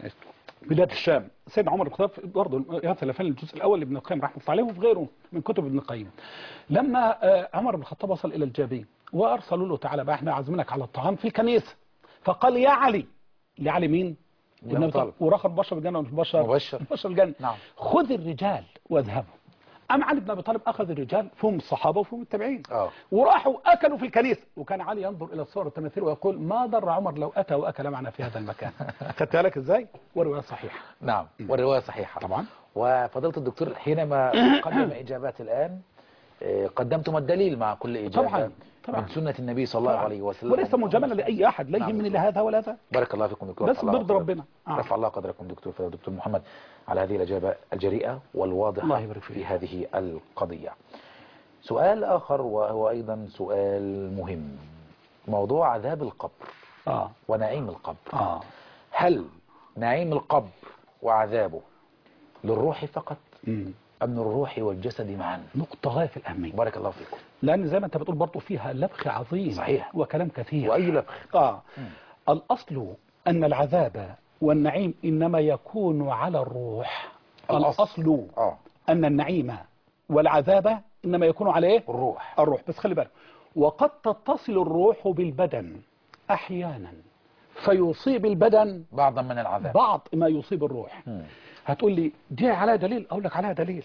بلاد الشام سيدنا عمر بن الخطاب برضه يغث الافان الجزء الاول لابن القيم رحمه الله عليه وفي غيره من كتب ابن القيم لما آه، عمر بن الخطاب وصل الى الجابي وارسلوا له تعالى بقى احنا عازمينك على الطعام في الكنيسه فقال يا علي لعلي مين؟ أبي النبي طالب. طالب. ورخر بشر الجنه ومش بشر مبشر. بشر الجنه نعم. خذ الرجال واذهبوا أم علي بن أبي طالب أخذ الرجال فهم الصحابة وفهم التابعين آه. وراحوا أكلوا في الكنيسة وكان علي ينظر إلى الصور والتماثيل ويقول ما ضر عمر لو أتى وأكل معنا في هذا المكان خدت بالك إزاي؟ ورواية صحيحة نعم والرواية صحيحة طبعا. وفضيلة الدكتور حينما قدم إجابات الآن آه، قدمتم الدليل مع كل إجابة طبعا. طبعا. من سنة النبي صلى الله عليه وسلم وليس مجاملة لأي أحد لا نعم. يهمني لا هذا ولا ذا بارك الله فيكم دكتور بس رفع الله برضى قدركم. ربنا. آه. رفع الله قدركم دكتور فضل دكتور محمد على هذه الإجابة الجريئة والواضحة الله يبارك فيك. في هذه القضية سؤال آخر وهو أيضا سؤال مهم موضوع عذاب القبر آه. ونعيم القبر آه. هل نعيم القبر وعذابه للروح فقط مم. أم للروح والجسد معا نقطة غاية في الأهمية بارك الله فيكم لأن زي ما أنت بتقول برضه فيها لبخ عظيم صحيح. وكلام كثير وأي لبخ آه. الأصل أن العذاب والنعيم إنما يكون على الروح الأصل. الأصل آه أن النعيم والعذاب إنما يكون على إيه؟ الروح الروح بس خلي بالك وقد تتصل الروح بالبدن أحيانا فيصيب البدن بعضا من العذاب بعض ما يصيب الروح مم. هتقول لي دي عليها دليل اقول لك عليها دليل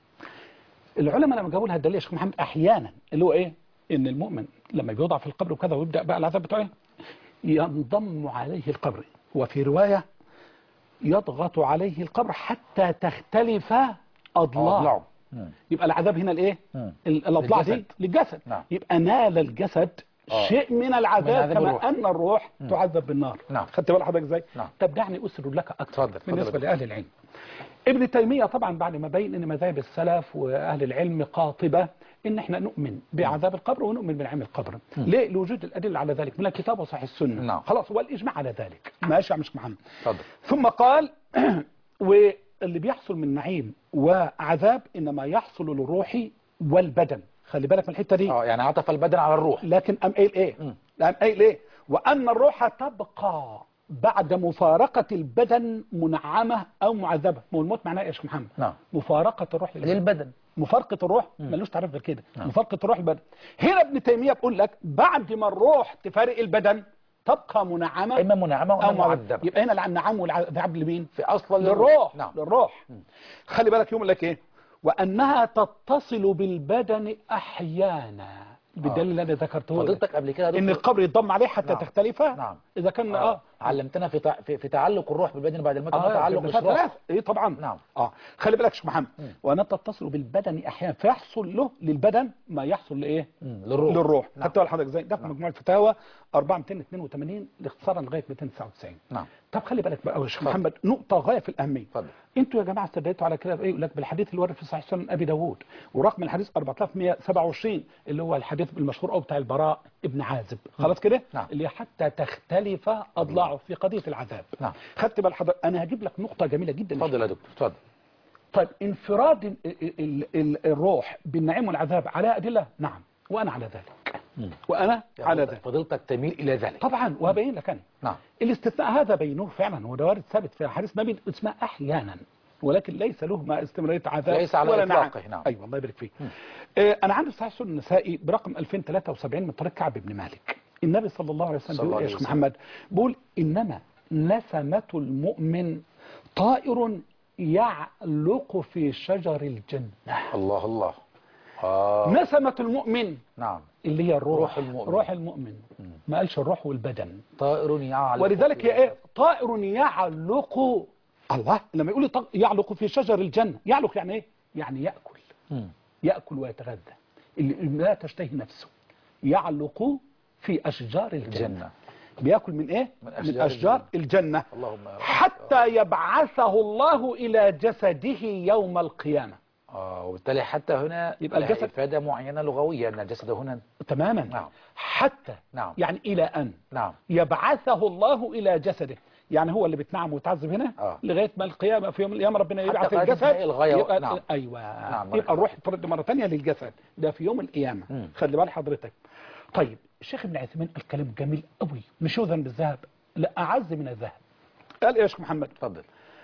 العلماء لما جابوا لها الدليل يا شيخ محمد احيانا اللي هو ايه ان المؤمن لما بيوضع في القبر وكذا ويبدا بقى العذاب بتاعه ينضم عليه القبر وفي روايه يضغط عليه القبر حتى تختلف اضلاعه أضلاعه. مم. يبقى العذاب هنا الايه مم. ال- الاضلاع دي للجسد. للجسد نعم. يبقى نال الجسد آه. شيء من من العذاب عذاب كما الروح. ان الروح تعذب بالنار نعم. خدت بال حضرتك ازاي نعم. طب دعني اسر لك اكثر اتفضل، اتفضل بالنسبه يا لاهل العلم ابن تيميه طبعا بعد ما بين ان مذاهب السلف واهل العلم قاطبه ان احنا نؤمن بعذاب القبر ونؤمن بنعيم القبر ليه لوجود الادله على ذلك من الكتاب وصحيح السنه نعم. خلاص والاجماع على ذلك ماشي يا مش محمد اتفضل ثم قال واللي بيحصل من نعيم وعذاب انما يحصل للروح والبدن خلي بالك من الحته دي اه يعني عطف البدن على الروح لكن أم قايل إيه مم. أم قايل إيه وأن الروح تبقى بعد مفارقة البدن منعمة أو معذبة ما هو الموت معناه إيه يا شيخ محمد نعم. مفارقة الروح للبدن للبدن مفارقة الروح ملوش تعريف غير كده نعم. مفارقة الروح للبدن هنا ابن تيمية بيقول لك بعد ما الروح تفارق البدن تبقى منعمة إما منعمة أو وإما معذبة معذبة يبقى هنا النعم والعذاب لمين في أصلا للروح نعم للروح خلي بالك يقول لك ايه وانها تتصل بالبدن احيانا بالدليل اللي انا ذكرته لك. فضلتك قبل كده يا ان دكتور القبر يتضم عليه حتى نعم. تختلف نعم. اذا كان آه. اه علمتنا في, تع... في في تعلق الروح بالبدن بعد الموت آه، آه تعلق بالفعل الروح ثلاث. ايه طبعا نعم. اه خلي بالك يا شيخ محمد وانها تتصل بالبدن احيانا فيحصل له للبدن ما يحصل لايه مم. للروح للروح نعم. خدت بالك حضرتك ازاي ده في مجموع الفتاوى 4282 اختصارا لغايه 299 نعم طب خلي بالك بقى يا شيخ اتفضل. محمد نقطة غاية في الأهمية اتفضل. انتوا يا جماعة استدلتوا على كده بإيه يقول لك بالحديث اللي ورد في صحيح سنن أبي داوود ورقم الحديث 4127 اللي هو الحديث المشهور أو بتاع البراء ابن عازب خلاص كده نعم. اللي حتى تختلف أضلاعه في قضية العذاب نعم. خدت بال حضرتك أنا هجيب لك نقطة جميلة جدا اتفضل يا دكتور اتفضل طيب انفراد ال ال ال الروح بالنعيم والعذاب على أدلة نعم وأنا على ذلك وأنا على ذلك فضلتك تميل إلى ذلك طبعا وهبين لك أنا نعم الاستثناء هذا بينه فعلا هو ده وارد ثابت في حديث النبي اسمه احيانا ولكن ليس له ما استمراريه عذاب ليس على ولا إطلاقه، نعم. نعم. ايوه الله يبارك فيك آه انا عندي صحيح سنن النسائي برقم 2073 من طريق كعب بن مالك النبي صلى الله عليه وسلم صلى الله بيقول عليه يا شيخ وسلم. محمد بيقول انما نسمه المؤمن طائر يعلق في شجر الجنه الله الله آه. نسمه المؤمن نعم اللي هي الروح روح المؤمن. روح المؤمن ما قالش الروح والبدن طائر يعلق ولذلك في- هي ايه طائر يعلق الله لما يقول طق- يعلق في شجر الجنة يعلق يعني ايه يعني يأكل مم. يأكل ويتغذى اللي لا تشتهي نفسه يعلق في أشجار الجنة الجنة بياكل من ايه من من أشجار اشجار الجنه اللهم يا رب. حتى يبعثه الله الى جسده يوم القيامه اه وبالتالي حتى هنا يبقى لها الجسد- إفادة معينة لغوية أن الجسد هنا تماما نعم. حتى نعم. يعني الى ان نعم يبعثه الله الى جسده يعني هو اللي بتنعم وتعذب هنا آه. لغايه ما القيامه في يوم القيامه ربنا حتى يبعث قاعدة الجسد هي الغاية يبقى نعم. ايوه نعم، يبقى الروح ترد مره ثانيه للجسد ده في يوم القيامه مم. خلي بال حضرتك طيب الشيخ ابن عثيمين قال كلام جميل قوي نشوذا بالذهب لا اعز من الذهب قال ايه يا شيخ محمد تفضل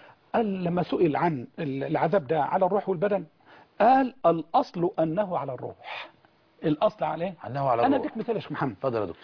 قال لما سئل عن العذاب ده على الروح والبدن قال الاصل انه على الروح الاصل عليه أنه على انا الروح اديك مثال يا شيخ محمد تفضل يا دكتور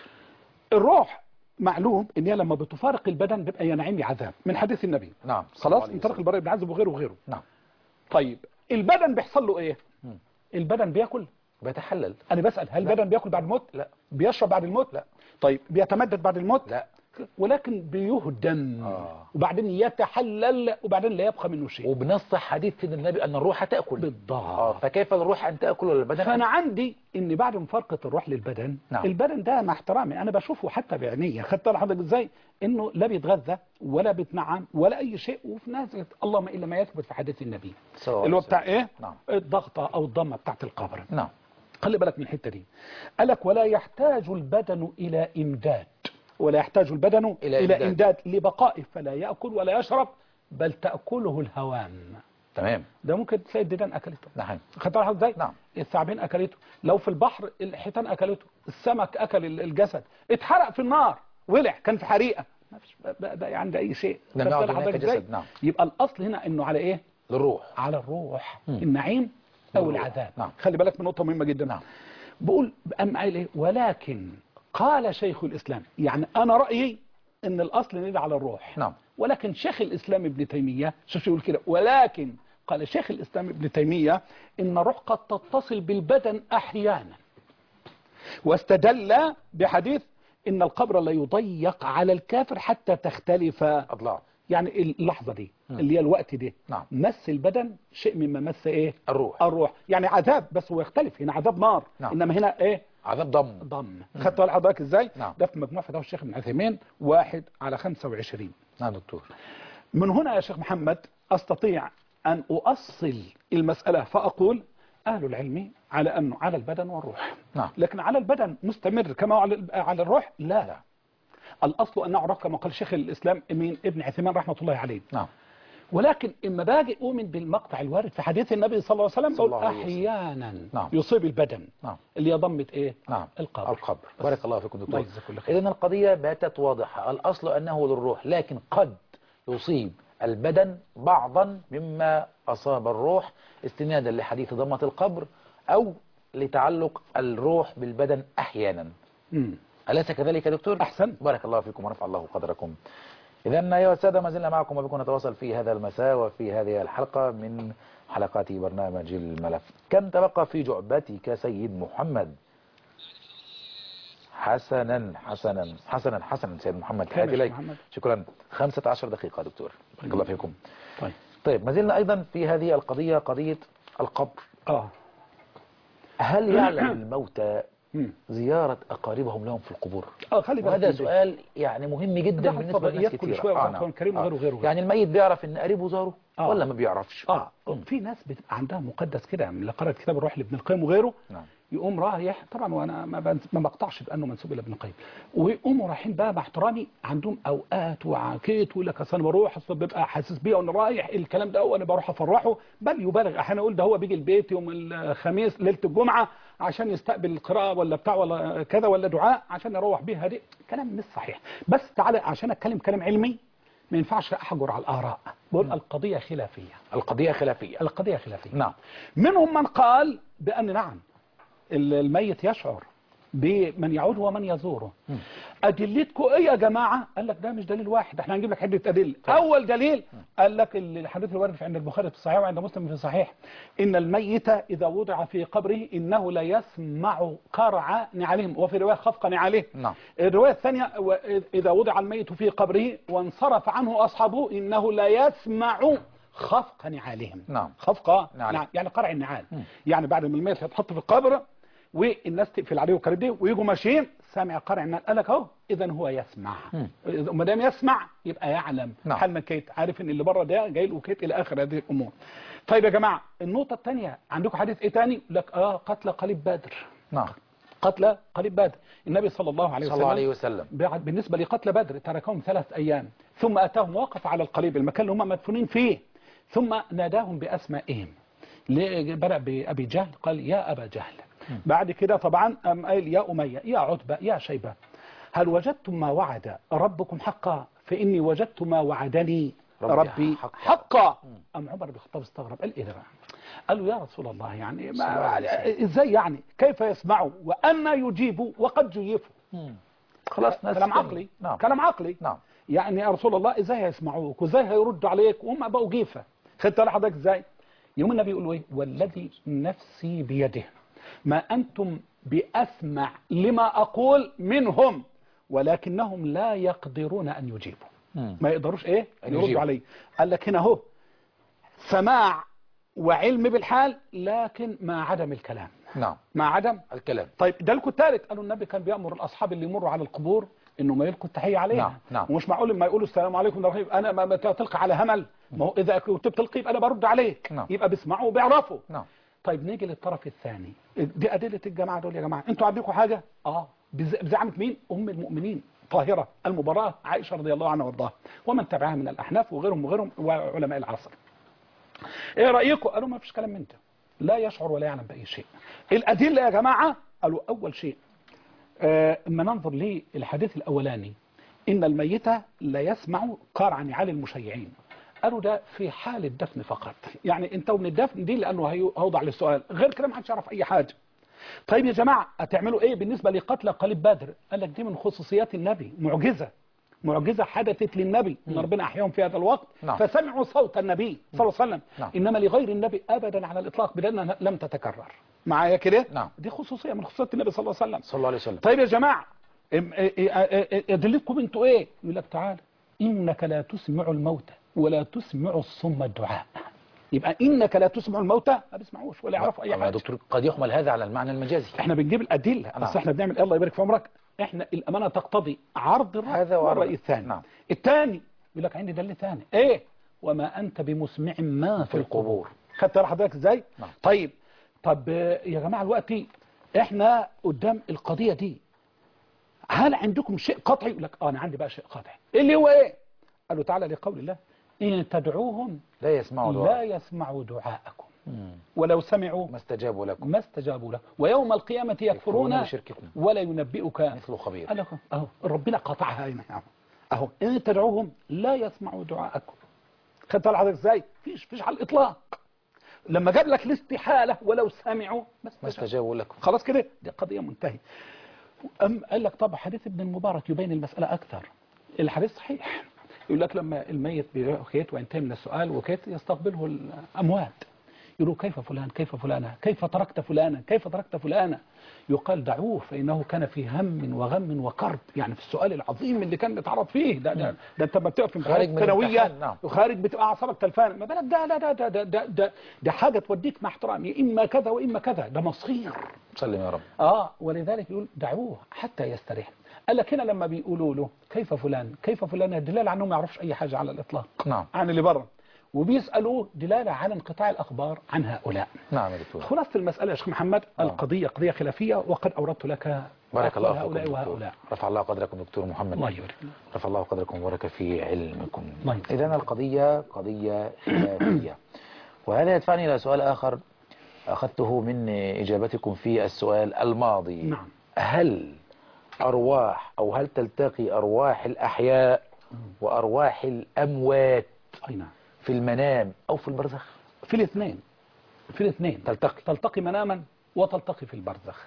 الروح معلوم ان هي لما بتفارق البدن بيبقى ينعم عذاب من حديث النبي نعم صلى الله خلاص عليه من طريق وسلم. البراء بن عازب وغيره وغيره نعم طيب البدن بيحصل له ايه مم. البدن بياكل بيتحلل انا بسال هل لا. البدن بياكل بعد الموت لا بيشرب بعد الموت لا. طيب بيتمدد بعد الموت لا ولكن بيهدم آه. وبعدين يتحلل وبعدين لا يبقى منه شيء وبنص حديث سيدنا النبي أن الروح تأكل اه بالضبط فكيف الروح أن تأكل ولا البدن فانا عندي ان بعد مفارقه الروح للبدن نعم. البدن ده مع احترامي انا بشوفه حتى بعينيا خدت حضرتك ازاي انه لا بيتغذى ولا بيتنعم ولا اي شيء وفي ناس اللهم الا ما يثبت في حديث النبي صلى الله اللي هو عليه بتاع وسلم. ايه نعم الضغطه او الضمه بتاعت القبر نعم خلي بالك من الحته دي قالك ولا يحتاج البدن الى امداد ولا يحتاج البدن إلى الى, إمداد. إلى امداد لبقائه فلا ياكل ولا يشرب بل تاكله الهوام تمام ده ممكن تلاقي الديدان اكلته نعم خدت بالك ازاي نعم. الثعابين اكلته لو في البحر الحيتان اكلته السمك اكل ال- الجسد اتحرق في النار ولع كان في حريقه ما فيش بقى, بقى عند اي شيء لم خدت يعد بالك هناك حضرتك إزاي؟ جسد، نعم. يبقى الاصل هنا انه على ايه للروح على الروح مم. النعيم او الروح. العذاب نعم. خلي بالك من نقطه مهمه جدا نعم. بقول أم قايل ايه ولكن قال شيخ الاسلام يعني انا رايي ان الاصل ندعي على الروح نعم ولكن شيخ الإسلام ابن تيمية شوف شو يقول كده ولكن قال شيخ الإسلام ابن تيمية إن الروح قد تتصل بالبدن أحيانا واستدل بحديث إن القبر لا يضيق على الكافر حتى تختلف أضلاع يعني اللحظة دي اللي هي الوقت ده نعم. مس البدن شيء مما مس إيه الروح الروح يعني عذاب بس هو يختلف هنا عذاب نار نعم. إنما هنا إيه عذاب ضم ضم خدت بالك حضرتك إزاي نعم. ده في مجموع فتاوى الشيخ ابن عثيمين واحد على 25 نعم دكتور من هنا يا شيخ محمد أستطيع أن أؤصل المسألة فأقول أهل العلم على أنه على البدن والروح نعم لكن على البدن مستمر كما هو على على الروح لا لا. الأصل أنه عرف كما قال شيخ الإسلام من ابن عثيمان رحمة الله عليه نعم ولكن إما باجي أؤمن بالمقطع الوارد في حديث النبي صلى الله عليه وسلم صلى بقول الله عليه وسلم. أحيانا نعم. يصيب البدن نعم اللي هي ضمة إيه نعم القبر القبر بس. بارك الله فيكم الله دكتور يجزاك كل خير إذن القضية باتت واضحة الأصل أنه للروح لكن قد يصيب البدن بعضا مما أصاب الروح استنادا لحديث ضمة القبر أو لتعلق الروح بالبدن أحيانا مم. أليس كذلك يا دكتور؟ أحسن. بارك الله فيكم ورفع الله قدركم إذا أيها السادة ما زلنا معكم وبكم نتواصل في هذا المساء وفي هذه الحلقة من حلقات برنامج الملف كم تبقى في جعبتك سيد محمد حسنا حسنا حسنا حسنا سيد محمد خير يا تحياتي شيخ إليك محمد. شكرا 15 دقيقة دكتور بارك الله فيكم طيب طيب ما زلنا أيضا في هذه القضية قضية القبر آه هل يعلم الموتى مم. زيارة أقاربهم لهم في القبور آه خلي بالك وهذا من دي. سؤال يعني مهم جدا ده بالنسبة لناس الفضائيات كل كتير شوية آه وقت نعم. القرآن الكريم وغيره وغيره. يعني الميت بيعرف ان قريبه زاره آه. ولا ما بيعرفش اه في ناس بتبقى عندها مقدس كده من اللي قرأت كتاب الروح لابن القيم وغيره نعم يقوم رايح طبعا وانا ما, بنس- ما بقطعش بانه منسوب الى ابن القيم ويقوموا رايحين بقى مع احترامي عندهم اوقات وعكيت ويقول لك اصل انا بروح اصل ببقى حاسس بيه وانا رايح الكلام ده وانا بروح افرحه بل يبالغ احيانا يقول ده هو بيجي البيت يوم الخميس ليله الجمعه عشان يستقبل القراءه ولا بتاع ولا كذا ولا دعاء عشان يروح بيها دي كلام مش صحيح بس تعالى عشان اتكلم كلام علمي ما ينفعش احجر على الاراء بقول القضيه خلافيه القضية خلافية القضيه خلافيه نعم منهم من قال بأن نعم الميت يشعر بمن يعود ومن يزوره أدلتكم إيه يا جماعة قال لك ده مش دليل واحد احنا هنجيب لك عدة أدلة أول دليل قال لك الحديث الوارد في عند البخاري في الصحيح وعند مسلم في الصحيح إن الميت إذا وضع في قبره إنه لا يسمع قرع نعالهم وفي رواية خفق نعالهم نعم الرواية الثانية و- إذا وضع الميت في قبره وانصرف عنه أصحابه إنه لا يسمع خفق نعالهم نعم خفقة نعم. نعم. يعني قرع النعال مم. يعني بعد ما الميت يتحط في القبر والناس تقفل عليه وكرد دي ويجوا ماشيين سامع قارع النال قال لك اهو اذا هو يسمع ما دام يسمع يبقى يعلم نعم. حال ما كيت عارف ان اللي بره ده جاي له كيت الى اخر هذه الامور طيب يا جماعه النقطه الثانيه عندكم حديث ايه ثاني لك اه قتل قليب بدر نعم قتل قليب بدر النبي صلى الله عليه صلى وسلم الله عليه وسلم بعد بالنسبة لقتل بدر تركهم ثلاث أيام ثم أتاهم وقف على القليب المكان اللي هم مدفونين فيه ثم ناداهم بأسمائهم ليه بدأ بأبي جهل قال يا أبا جهل بعد كده طبعا أم قال يا أمية يا عتبة يا شيبة هل وجدتم ما وعد ربكم حقا فإني وجدت ما وعدني ربي ربي حقا. حقا أم عمر بن الخطاب استغرب قال إيه ده بقى؟ قال له يا رسول الله يعني صلى الله عليه ما ازاي يعني كيف يسمعوا وأنا يجيبوا وقد جيفوا خلاص ناس كلام تانية. عقلي نعم كلام عقلي نعم يعني يا رسول الله ازاي هيسمعوك وازاي هيردوا عليك وهم بقوا جيفه خدت بالك حضرتك ازاي يوم النبي يقول له ايه والذي نفسي بيده ما انتم باسمع لما اقول منهم ولكنهم لا يقدرون ان يجيبوا مم. ما يقدروش ايه أن يردوا يجيبوا. عليه قال لك هنا اهو سماع وعلم بالحال لكن مع عدم الكلام نعم مع عدم الكلام طيب ده لكم الثالث قالوا النبي كان بيأمر الأصحاب اللي يمروا على القبور انه ما يلقوا التحية عليها نعم، نعم. ومش معقول لما يقولوا السلام عليكم ورحمة الله انا ما ما تلقى على همل ما هو اذا كنت بتلقي يبقى انا برد عليك نعم. يبقى بيسمعوا وبيعرفوا نعم طيب نيجي للطرف الثاني دي أدلة الجماعة دول يا جماعة انتوا عندكم حاجة اه بز- بزعمة مين ام المؤمنين طاهرة المبراءة عائشة رضي الله عنها وارضاها ومن تبعها من الأحناف وغيرهم وغيرهم وعلماء العصر ايه رأيكم قالوا ما فيش كلام من ده لا يشعر ولا يعلم بأي شيء الأدلة يا جماعة قالوا أول شيء آه، اما ننظر للحديث الأولاني إن الميت لا يسمع قرع نعال المشيعين قالوا ده في حال الدفن فقط يعني انتوا من الدفن دي لأنه هي- هيوضع للسؤال غير كده ما حدش يعرف أي حاجة طيب يا جماعة هتعملوا ايه بالنسبة لقتل قليب بدر قال لك دي من خصوصيات النبي معجزة معجزة حدثت للنبي ان ربنا احياهم في هذا الوقت نعم. فسمعوا صوت النبي صلى الله عليه وسلم نعم. انما لغير النبي ابدا على الاطلاق بدلنا لم تتكرر معايا كده نعم. دي خصوصية من خصوصيات النبي صلى الله عليه وسلم صلى الله عليه وسلم طيب يا جماعة ام- ا- ا- ا- ادلتكم انتوا ايه يقول لك تعالى انك لا تسمع الموتى ولا تسمع الصم الدعاء يبقى انك لا تسمع الموتى ما بيسمعوش ولا يعرفوا اي يا حاجه دكتور قد يحمل هذا على المعنى المجازي احنا بنجيب الادله نعم. بس احنا بنعمل الله يبارك في عمرك احنا الامانه تقتضي عرض الراي هذا وعرض. والراي الثاني نعم. الثاني يقول لك عندي دليل ثاني ايه وما انت بمسمع ما في في القبور خدت بالك حضرتك ازاي نعم. طيب طب آه، يا جماعه دلوقتي احنا قدام القضيه دي هل عندكم شيء قطعي يقول لك اه انا عندي بقى شيء قطعي اللي هو ايه قالوا تعالى لقول الله ان تدعوهم لا يسمعوا لا دعاء يسمعوا دعاءكم مم. ولو سمعوا ما استجابوا لكم ما استجابوا له ويوم القيامة يكفرون يكفرون بشرككم ولا ينبئك مثل خبير قال لكم اهو ربنا قطعها هنا اهو اهو ان تدعوهم لا يسمعوا دعاءكم خدت على حضرتك ازاي فيش فيش على الاطلاق لما جاب لك الاستحالة ولو سمعوا ما ما استجابوا استجابوا لكم خلاص كده دي قضية منتهية أم قال لك طب حديث ابن المبارك يبين المسألة أكثر الحديث صحيح يقول لك لما الميت بكيت وينتهي من السؤال وكيت يستقبله الأموات يقولوا كيف فلان كيف فلانة كيف تركت فلانا كيف تركت فلانا يقال دعوه فإنه كان في هم وغم وكرب يعني في السؤال العظيم اللي كان بيتعرض فيه ده ده, ده انت لما بتقف في خارج من ثانوية الامتحان، نعم. وخارج بتبقى اعصابك تلفان ما بالك ده ده ده ده ده, ده, ده, ده حاجة توديك مع احترامي إما كذا وإما كذا ده مصير سلم يا رب اه ولذلك يقول دعوه حتى يستريح قال لك هنا لما بيقولوا له كيف فلان كيف فلان دلاله عنه ما يعرفش اي حاجه على الاطلاق نعم عن اللي بره وبيسالوه دلاله على انقطاع الاخبار عن هؤلاء نعم يا دكتور خلاصه المساله يا شيخ محمد آه. القضيه قضيه خلافيه وقد اوردت لك بارك الله فيكم هؤلاء دكتور. وهؤلاء رفع الله قدركم دكتور محمد الله يبارك رفع الله قدركم وبارك في علمكم الله يبارك. إذا القضية قضية خلافية وهذا يدفعني إلى سؤال آخر أخذته من إجابتكم في السؤال الماضي نعم. هل أرواح أو هل تلتقي أرواح الأحياء وأرواح الأموات اي نعم في المنام أو في البرزخ في الاثنين في الاثنين تلتقي تلتقي مناما وتلتقي في البرزخ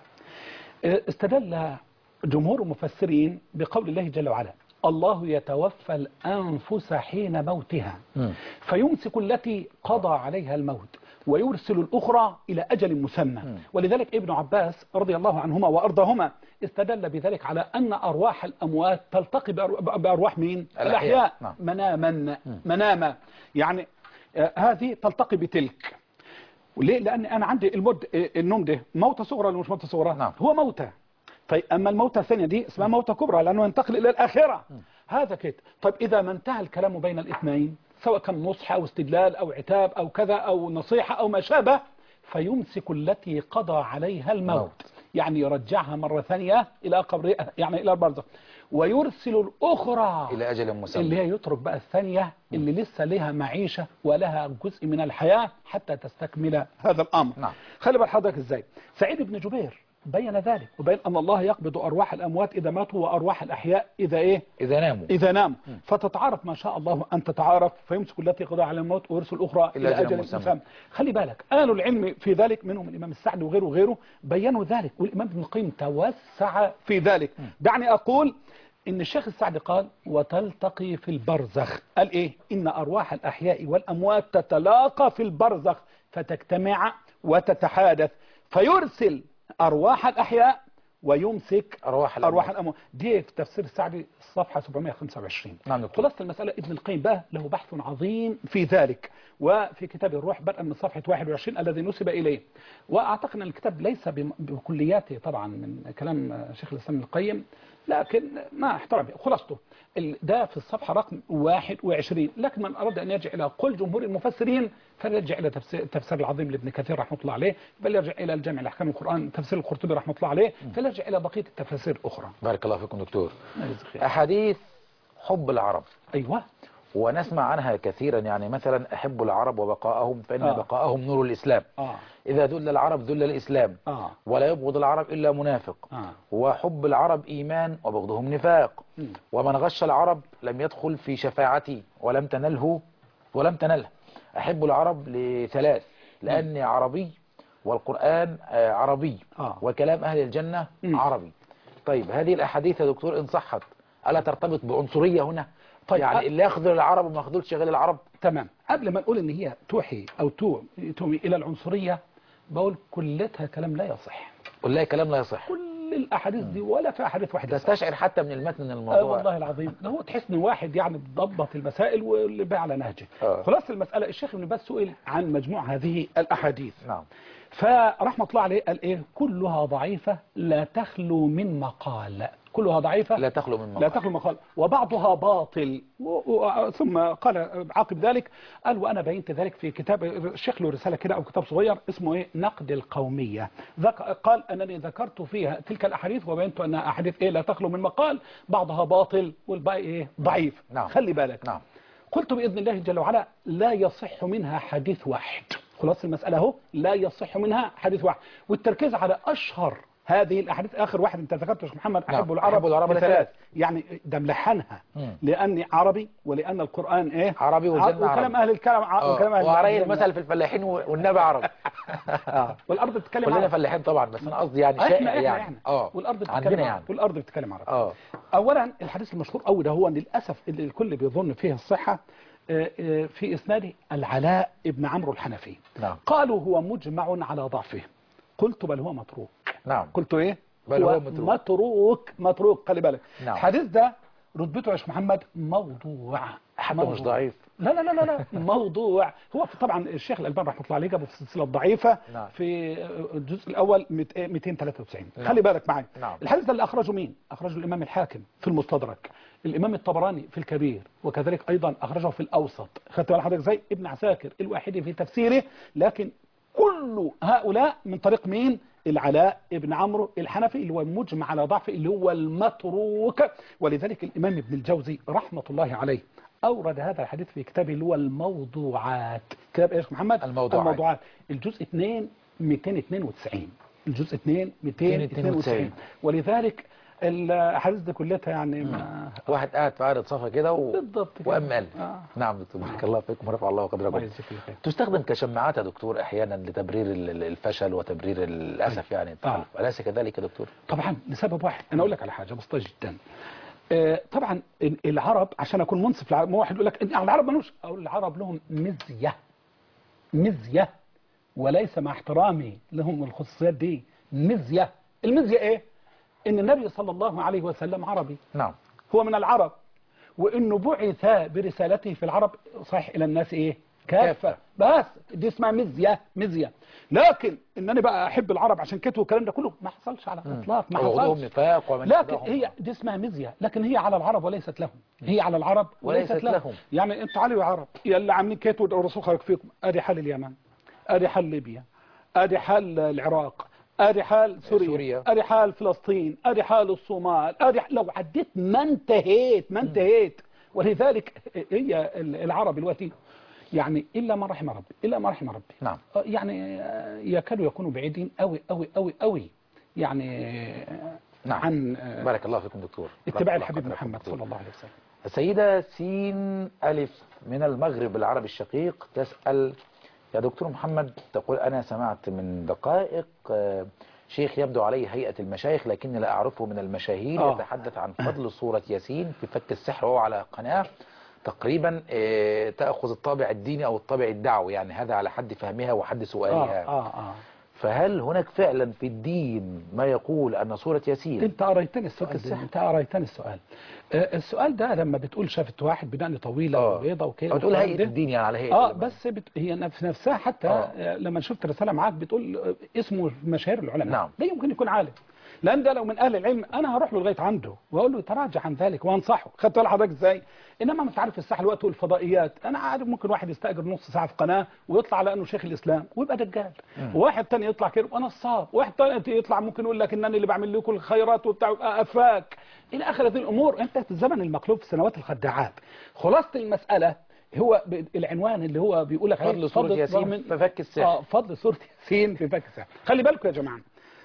استدل جمهور المفسرين بقول الله جل وعلا الله يتوفى الأنفس حين موتها مم. فيمسك التي قضى عليها الموت ويرسل الأخرى إلى أجل مسمى ولذلك ابن عباس رضي الله عنهما وأرضاهما استدل بذلك على أن أرواح الأموات تلتقي بأرو- بأرواح مين؟ الأحياء. الأحياء نعم. مناما مناما يعني آه، هذه تلتقي بتلك وليه لان انا عندي المد النوم ده موتة صغرى ولا مش موتة صغرى نعم. هو موتة طيب اما الموتة الثانية دي اسمها موتة كبرى لانه ينتقل الى الاخرة هذا كده طيب اذا ما انتهى الكلام بين الاثنين سواء كان نصح او استدلال او عتاب او كذا او نصيحة او ما شابه فيمسك التي قضى عليها الموت موت. يعني يرجعها مرة ثانية الى قبرها يعني الى البرزخ ويرسل الاخرى إلى أجل مسمى اللي هي يترك بقى الثانية اللي لسه لها معيشة ولها جزء من الحياة حتى تستكمل هذا الأمر نعم. خلي بال حضرتك ازاي سعيد بن جبير بين ذلك وبين أن الله يقبض أرواح الأموات إذا ماتوا وأرواح الأحياء إذا إيه إذا ناموا إذا نام فتتعارف ما شاء الله أن تتعارف فيمسك التي قضى على الموت ويرسل الأخرى إلى إلى أجل أجل مسمى. مسمى خلي بالك أهل العلم في ذلك منهم الإمام السعدي وغيره وغيره بينوا ذلك والإمام ابن القيم توسع في ذلك دعني أقول إن الشيخ السعدي قال وتلتقي في البرزخ قال إيه إن أرواح الأحياء والأموات تتلاقى في البرزخ فتجتمع وتتحادث فيرسل أرواح الأحياء ويمسك أرواح الأموات. أرواح الأموات دي في تفسير السعدي الصفحة 725 نعم دكتور. خلاصة المسألة ابن القيم بقى له بحث عظيم في ذلك وفي كتاب الروح بدءا من صفحة 21 الذي نسب إليه وأعتقد أن الكتاب ليس بم- بكلياته طبعا من كلام شيخ الإسلام ابن القيم لكن ما احترم خلاصته ال- ده في الصفحة رقم 21 لكن من أراد أن يرجع إلى قول جمهور المفسرين فليرجع إلى تفسير, التفسير العظيم لابن كثير رحمه الله عليه فليرجع إلى الجامع لأحكام القرآن تفسير القرطبي رحمه الله عليه فليرجع إلى بقية التفاسير الأخرى بارك الله فيكم دكتور الله يجزيك خير. أحاديث حب العرب أيوه ونسمع عنها كثيرا يعني مثلا أحب العرب وبقاءهم فإن آه. بقاءهم نور الإسلام آه إذا ذل العرب ذل الإسلام آه ولا يبغض العرب إلا منافق آه وحب العرب إيمان وبغضهم نفاق مم. ومن غش العرب لم يدخل في شفاعتي ولم تنله ولم تنله أحب العرب لثلاث لأني عربي والقرآن آه، عربي آه. وكلام أهل الجنة مم. عربي طيب هذه الأحاديث يا دكتور إن صحت ألا ترتبط بعنصرية هنا طيب، يعني أ- اللي يخذل العرب وما يخذلش غير العرب تمام قبل ما نقول ان هي توحي او تو- تومي الى العنصريه بقول كلتها كلام لا يصح والله كلام لا يصح كل الاحاديث دي ولا في احاديث واحده صح. تستشعر حتى من المتن من آه الموضوع والله العظيم ده هو تحس ان واحد يعني ضبط المسائل واللي بقى على نهجه آه. خلاص المساله الشيخ ابن باز سئل عن مجموع هذه الاحاديث نعم فرحمه الله عليه قال ايه كلها ضعيفه لا تخلو من مقال كلها ضعيفه لا تخلو من لا مقال تخلو مقال وبعضها باطل و- و- ثم قال عقب ذلك قال وانا بينت ذلك في كتاب الشيخ له رساله كده او كتاب صغير اسمه ايه نقد القوميه ذك قال انني ذكرت فيها تلك الاحاديث وبينت انها احاديث ايه لا تخلو من مقال بعضها باطل والباقي ايه ضعيف نعم. خلي بالك نعم قلت باذن الله جل وعلا لا يصح منها حديث واحد خلاص المساله اهو لا يصح منها حديث واحد والتركيز على اشهر هذه الاحاديث اخر واحد انت ذكرته يا شيخ محمد نعم. احب العرب أحب العرب لثلاث لثلاث. يعني ده ملحنها مم. لاني عربي ولان القران ايه عربي والجنة وكلام عربي. اهل الكلام ع- آه، وكلام اهل وعلي الجنة. المثل في الفلاحين والنبي عربي آه. والارض بتتكلم كلنا عربي فلاحين طبعا بس انا قصدي يعني احنا شائع احنا يعني يعني اه والارض بتتكلم عندنا عربي يعني والارض بتتكلم عربي اه اولا الحديث المشهور قوي ده هو ان للاسف اللي الكل بيظن فيه الصحه آه، آه، في اسناده العلاء ابن عمرو الحنفي نعم قالوا هو مجمع على ضعفه قلت بل هو متروك نعم قلت ايه بل هو متروك. متروك متروك خلي بالك نعم. الحديث ده رتبته يا شيخ محمد موضوع حتى موضوع. مش ضعيف لا لا لا لا, لا. موضوع هو في طبعا الشيخ الألباني رحمه الله عليه جابه في السلسله الضعيفه نعم. في الجزء الاول 200 293 نعم. خلي بالك معايا نعم. الحديث ده اللي اخرجه مين اخرجه الامام الحاكم في المستدرك الامام الطبراني في الكبير وكذلك ايضا اخرجه في الاوسط خدت بال حضرتك زي ابن عساكر الواحدي في تفسيره لكن كل هؤلاء من طريق مين العلاء ابن عمرو الحنفي اللي هو مجمع على ضعفه اللي هو المتروك ولذلك الامام ابن الجوزي رحمه الله عليه اورد هذا الحديث في كتابه اللي هو الموضوعات كتاب ايش محمد الموضوعات. الموضوعات الجزء 2 292 الجزء 2 292 ولذلك الاحاديث دي كلها يعني ما واحد قاعد في عارض صفا كده و... بالضبط كده. وام قال آه. نعم دكتور بارك الله فيكم ورفع الله الله قدركم يجزيك الخير تستخدم كشماعات يا دكتور احيانا لتبرير ال- ال- الفشل وتبرير الاسف يعني التخلف اليس كذلك يا دكتور طبعا لسبب واحد انا اقول لك على حاجه بسيطه جدا آه، طبعا ال- العرب عشان اكون منصف للعرب، ما واحد يقول لك إن العرب ملوش او العرب لهم مزيه مزيه وليس مع احترامي لهم الخصوصيات دي مزيه المزيه ايه ان النبي صلى الله عليه وسلم عربي نعم هو من العرب وانه بعث برسالته في العرب صحيح الى الناس ايه كافة بس دي اسمها مزية مزية لكن ان انا بقى احب العرب عشان كده والكلام ده كله ما حصلش على الاطلاق ما وعضوهم حصلش نفاق ومن لكن شبههم. هي دي اسمها مزية لكن هي على العرب وليست لهم هي على العرب وليست, وليست لهم. لهم. يعني انتوا علي يا عرب يا اللي عاملين كيت والرسول خلق فيكم ادي حل اليمن ادي حل ليبيا ادي حل العراق ادي حال سوريا, سوريا. ادي حال فلسطين ادي حال الصومال ادي لو عديت ما انتهيت ما انتهيت ولذلك هي العرب دلوقتي يعني الا ما رحم ربي الا ما رحم ربي نعم. يعني يكادوا يكونوا بعيدين قوي قوي قوي قوي يعني نعم عن بارك الله فيكم دكتور اتباع بارك الحبيب الله محمد فيكم. صلى الله عليه وسلم السيدة سين ألف من المغرب العربي الشقيق تسأل يا دكتور محمد تقول أنا سمعت من دقائق آه، شيخ يبدو عليه هيئة المشايخ لكني لا أعرفه من المشاهير آه. يتحدث عن فضل صورة ياسين في فك السحر وهو على قناة تقريبا آه، تأخذ الطابع الديني أو الطابع الدعوي يعني هذا على حد فهمها وحد اه سؤالها اه اه فهل هناك فعلا في الدين ما يقول أن صورة ياسين انت قريتني السؤال فك ده. السحر. انت قريتني السؤال آه السؤال ده لما بتقول شافت واحد بدقن طويله آه. وبيضه وكده أو تقول والكلام هيئة ده. الدين يعني على هيئة اه العلماء. بس بت... هي نفس نفسها حتى آه. آه. لما شفت رساله معاك بتقول آه، اسمه مشاهير العلماء نعم. ده يمكن يكون عالم لان ده لو من اهل العلم انا هروح له لغايه عنده واقول له تراجع عن ذلك وانصحه خدت بالك حضرتك ازاي انما ما تعرف الساحه الوقت والفضائيات انا عارف ممكن واحد يستاجر نص ساعه في قناه ويطلع على انه شيخ الاسلام ويبقى دجال وواحد تاني يطلع كده وانا الصاب واحد تاني يطلع ممكن يقول لك ان انا اللي بعمل لكم الخيرات وبتاع يبقى افاك الى اخر هذه الامور انت في الزمن المقلوب في سنوات الخداعات خلاصه المساله هو ب- العنوان اللي هو بيقول لك فضل سورة ياسين من- في فك السحر. اه فضل سورة ياسين في فك السحر خلي بالكم يا جماعة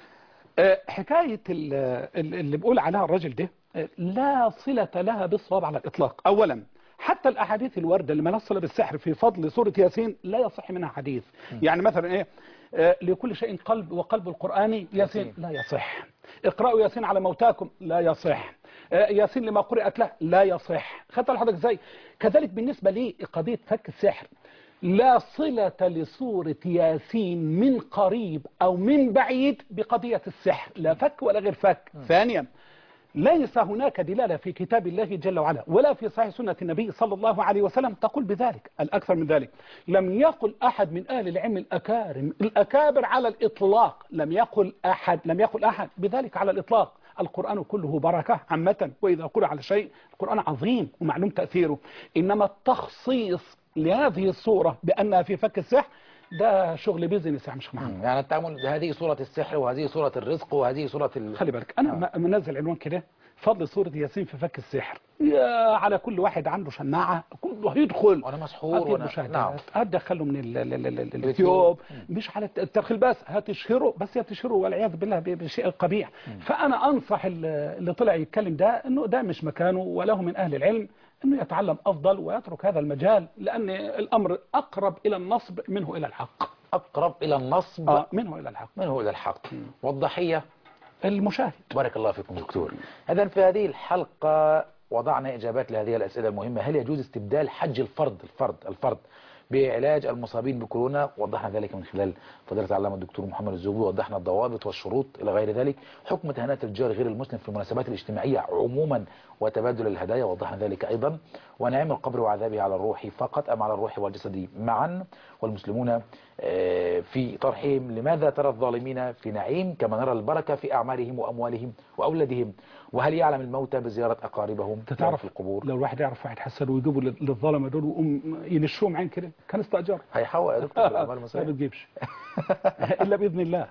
آه، حكاية ال- ال- اللي بيقول عليها الراجل ده آه، لا صلة لها بالصواب على الإطلاق أولا حتى الأحاديث الواردة اللي مالها صلة بالسحر في فضل سورة ياسين لا يصح منها حديث يعني مثلا إيه آه، لكل شيء قلب وقلب القرآن ياسين ياسين. لا يصح اقرأوا ياسين على موتاكم لا يصح آه، ياسين لما قرأت له لا يصح خدت على حضرتك ازاي كذلك بالنسبة لي قضية فك السحر لا صلة لسورة ياسين من قريب أو من بعيد بقضية السحر لا فك ولا غير فك ثانيا ليس هناك دلالة في كتاب الله جل وعلا ولا في صحيح سنة النبي صلى الله عليه وسلم تقول بذلك الأكثر من ذلك لم يقل أحد من أهل العلم الأكارم الأكابر على الإطلاق لم يقل أحد لم يقل أحد بذلك على الإطلاق القرآن كله بركة عامة وإذا قرأ على شيء القرآن عظيم ومعلوم تأثيره إنما التخصيص لهذه الصورة بأنها في فك السحر ده شغل بيزنس يا مش محمد يعني التعامل هذه صورة السحر وهذه صورة الرزق وهذه صورة ال... خلي بالك انا آه. منزل عنوان كده فضل سورة ياسين في فك السحر يا على كل واحد عنده شماعة كله هيدخل وانا مسحور هات وانا المشاهدات نعم هتدخله من ال- ال- ال- ال- اليوتيوب. اليوتيوب مش على الترخيل بس هتشهره بس هتشهره والعياذ بالله ب- بشيء قبيح فانا انصح ال- اللي طلع يتكلم ده انه ده مش مكانه وله من اهل العلم انه يتعلم افضل ويترك هذا المجال لان الامر اقرب الى النصب منه الى الحق اقرب الى النصب آه منه الى الحق منه الى الحق والضحية المشاهد بارك الله فيكم دكتور اذا في هذه الحلقة وضعنا اجابات لهذه الاسئلة المهمة هل يجوز استبدال حج الفرد الفرد الفرد بعلاج المصابين بكورونا وضحنا ذلك من خلال فضيلة العلامة الدكتور محمد الزوبي وضحنا الضوابط والشروط إلى غير ذلك حكم تهنئة الجار غير المسلم في المناسبات الاجتماعية عموما وتبادل الهدايا وضحنا ذلك أيضا ونعيم القبر وعذابه على الروح فقط أم على الروح والجسد معا والمسلمون آه، في طرحهم لماذا ترى الظالمين في نعيم كما نرى البركة في أعمالهم وأموالهم وأولادهم وهل يعلم الموتى بزيارة أقاربهم انت تعرف في القبور لو الواحد يعرف واحد حسن ويجيبوا لل- للظلمه دول ويقوم ينشوهم عين كده كان استاجر هيحوق يا دكتور بالأعمال ما المصرية بتجيبش الا باذن الله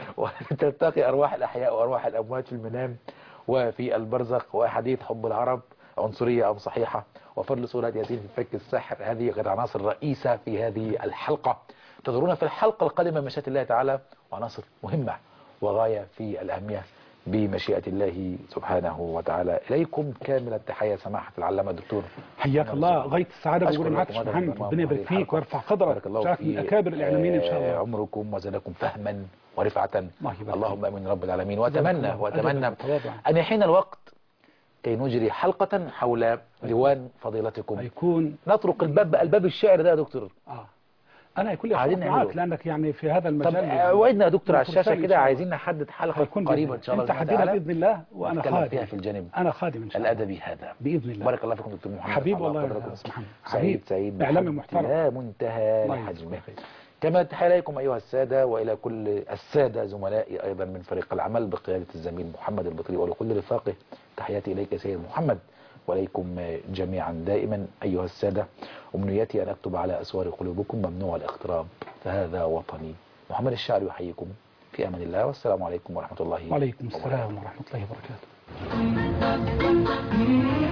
وتلتقي أرواح الأحياء وأرواح الأموات في المنام وفي البرزخ وأحاديث حب العرب عنصرية أم صحيحة وفضل سورة ياسين في فك السحر هذه غير عناصر رئيسة في هذه الحلقة تظهرون في الحلقة القادمة مشيئة الله تعالى وعناصر مهمة وغاية في الأهمية بمشيئة الله سبحانه وتعالى إليكم كامل التحية سماحة العلامة الدكتور حياك الله غاية السعادة أشكر بوجود معاك لكم يا هذا محمد البرنامج ربنا يبارك وهذه فيك الحلقة. ويرفع قدرك بارك الله شاف من في أكابر الإعلاميين إن شاء آه، الله عمركم وزادكم فهما ورفعة الله يبارك اللهم امين رب العالمين جزاكم واتمنى الله واتمنى أجرا وتواضعا. ان يحين الوقت كي نجري حلقة حول ديوان فضيلتكم هيكون نطرق الباب الباب الشعر ده يا دكتور آه انا يكون لي عايزين حوار نعمله. معاك لانك يعني في هذا طب المجال آه، وعدنا يا دكتور على دكتور الشاشه ثاني إن كده شاء الله. عايزين نحدد حلقه هيكون قريبه ان شاء الله انت بإذن حددها تعالى باذن الله وانا نتكلم خادم فيها في الجانب انا خادم ان شاء الله الادبي هذا باذن الله بارك الله فيكم دكتور محمد حبيب رفع الله والله يا قدركم. أستاذ محمد. سعيد حبيب. سعيد إعلامي بحب محترم. لا منتهى الله لحجمه يجزيك خير. كما تحية إليكم أيها السادة وإلى كل السادة زملائي أيضا من فريق العمل بقيادة الزميل محمد البطري ولكل رفاقه تحياتي إليك سيد محمد وإليكم جميعا دائما أيها السادة أمنيتي أن أكتب على أسوار قلوبكم ممنوع الاقتراب فهذا وطني محمد الشاعر يحييكم في أمان الله والسلام عليكم ورحمة الله وعليكم وبركاته. السلام ورحمه الله وبركاته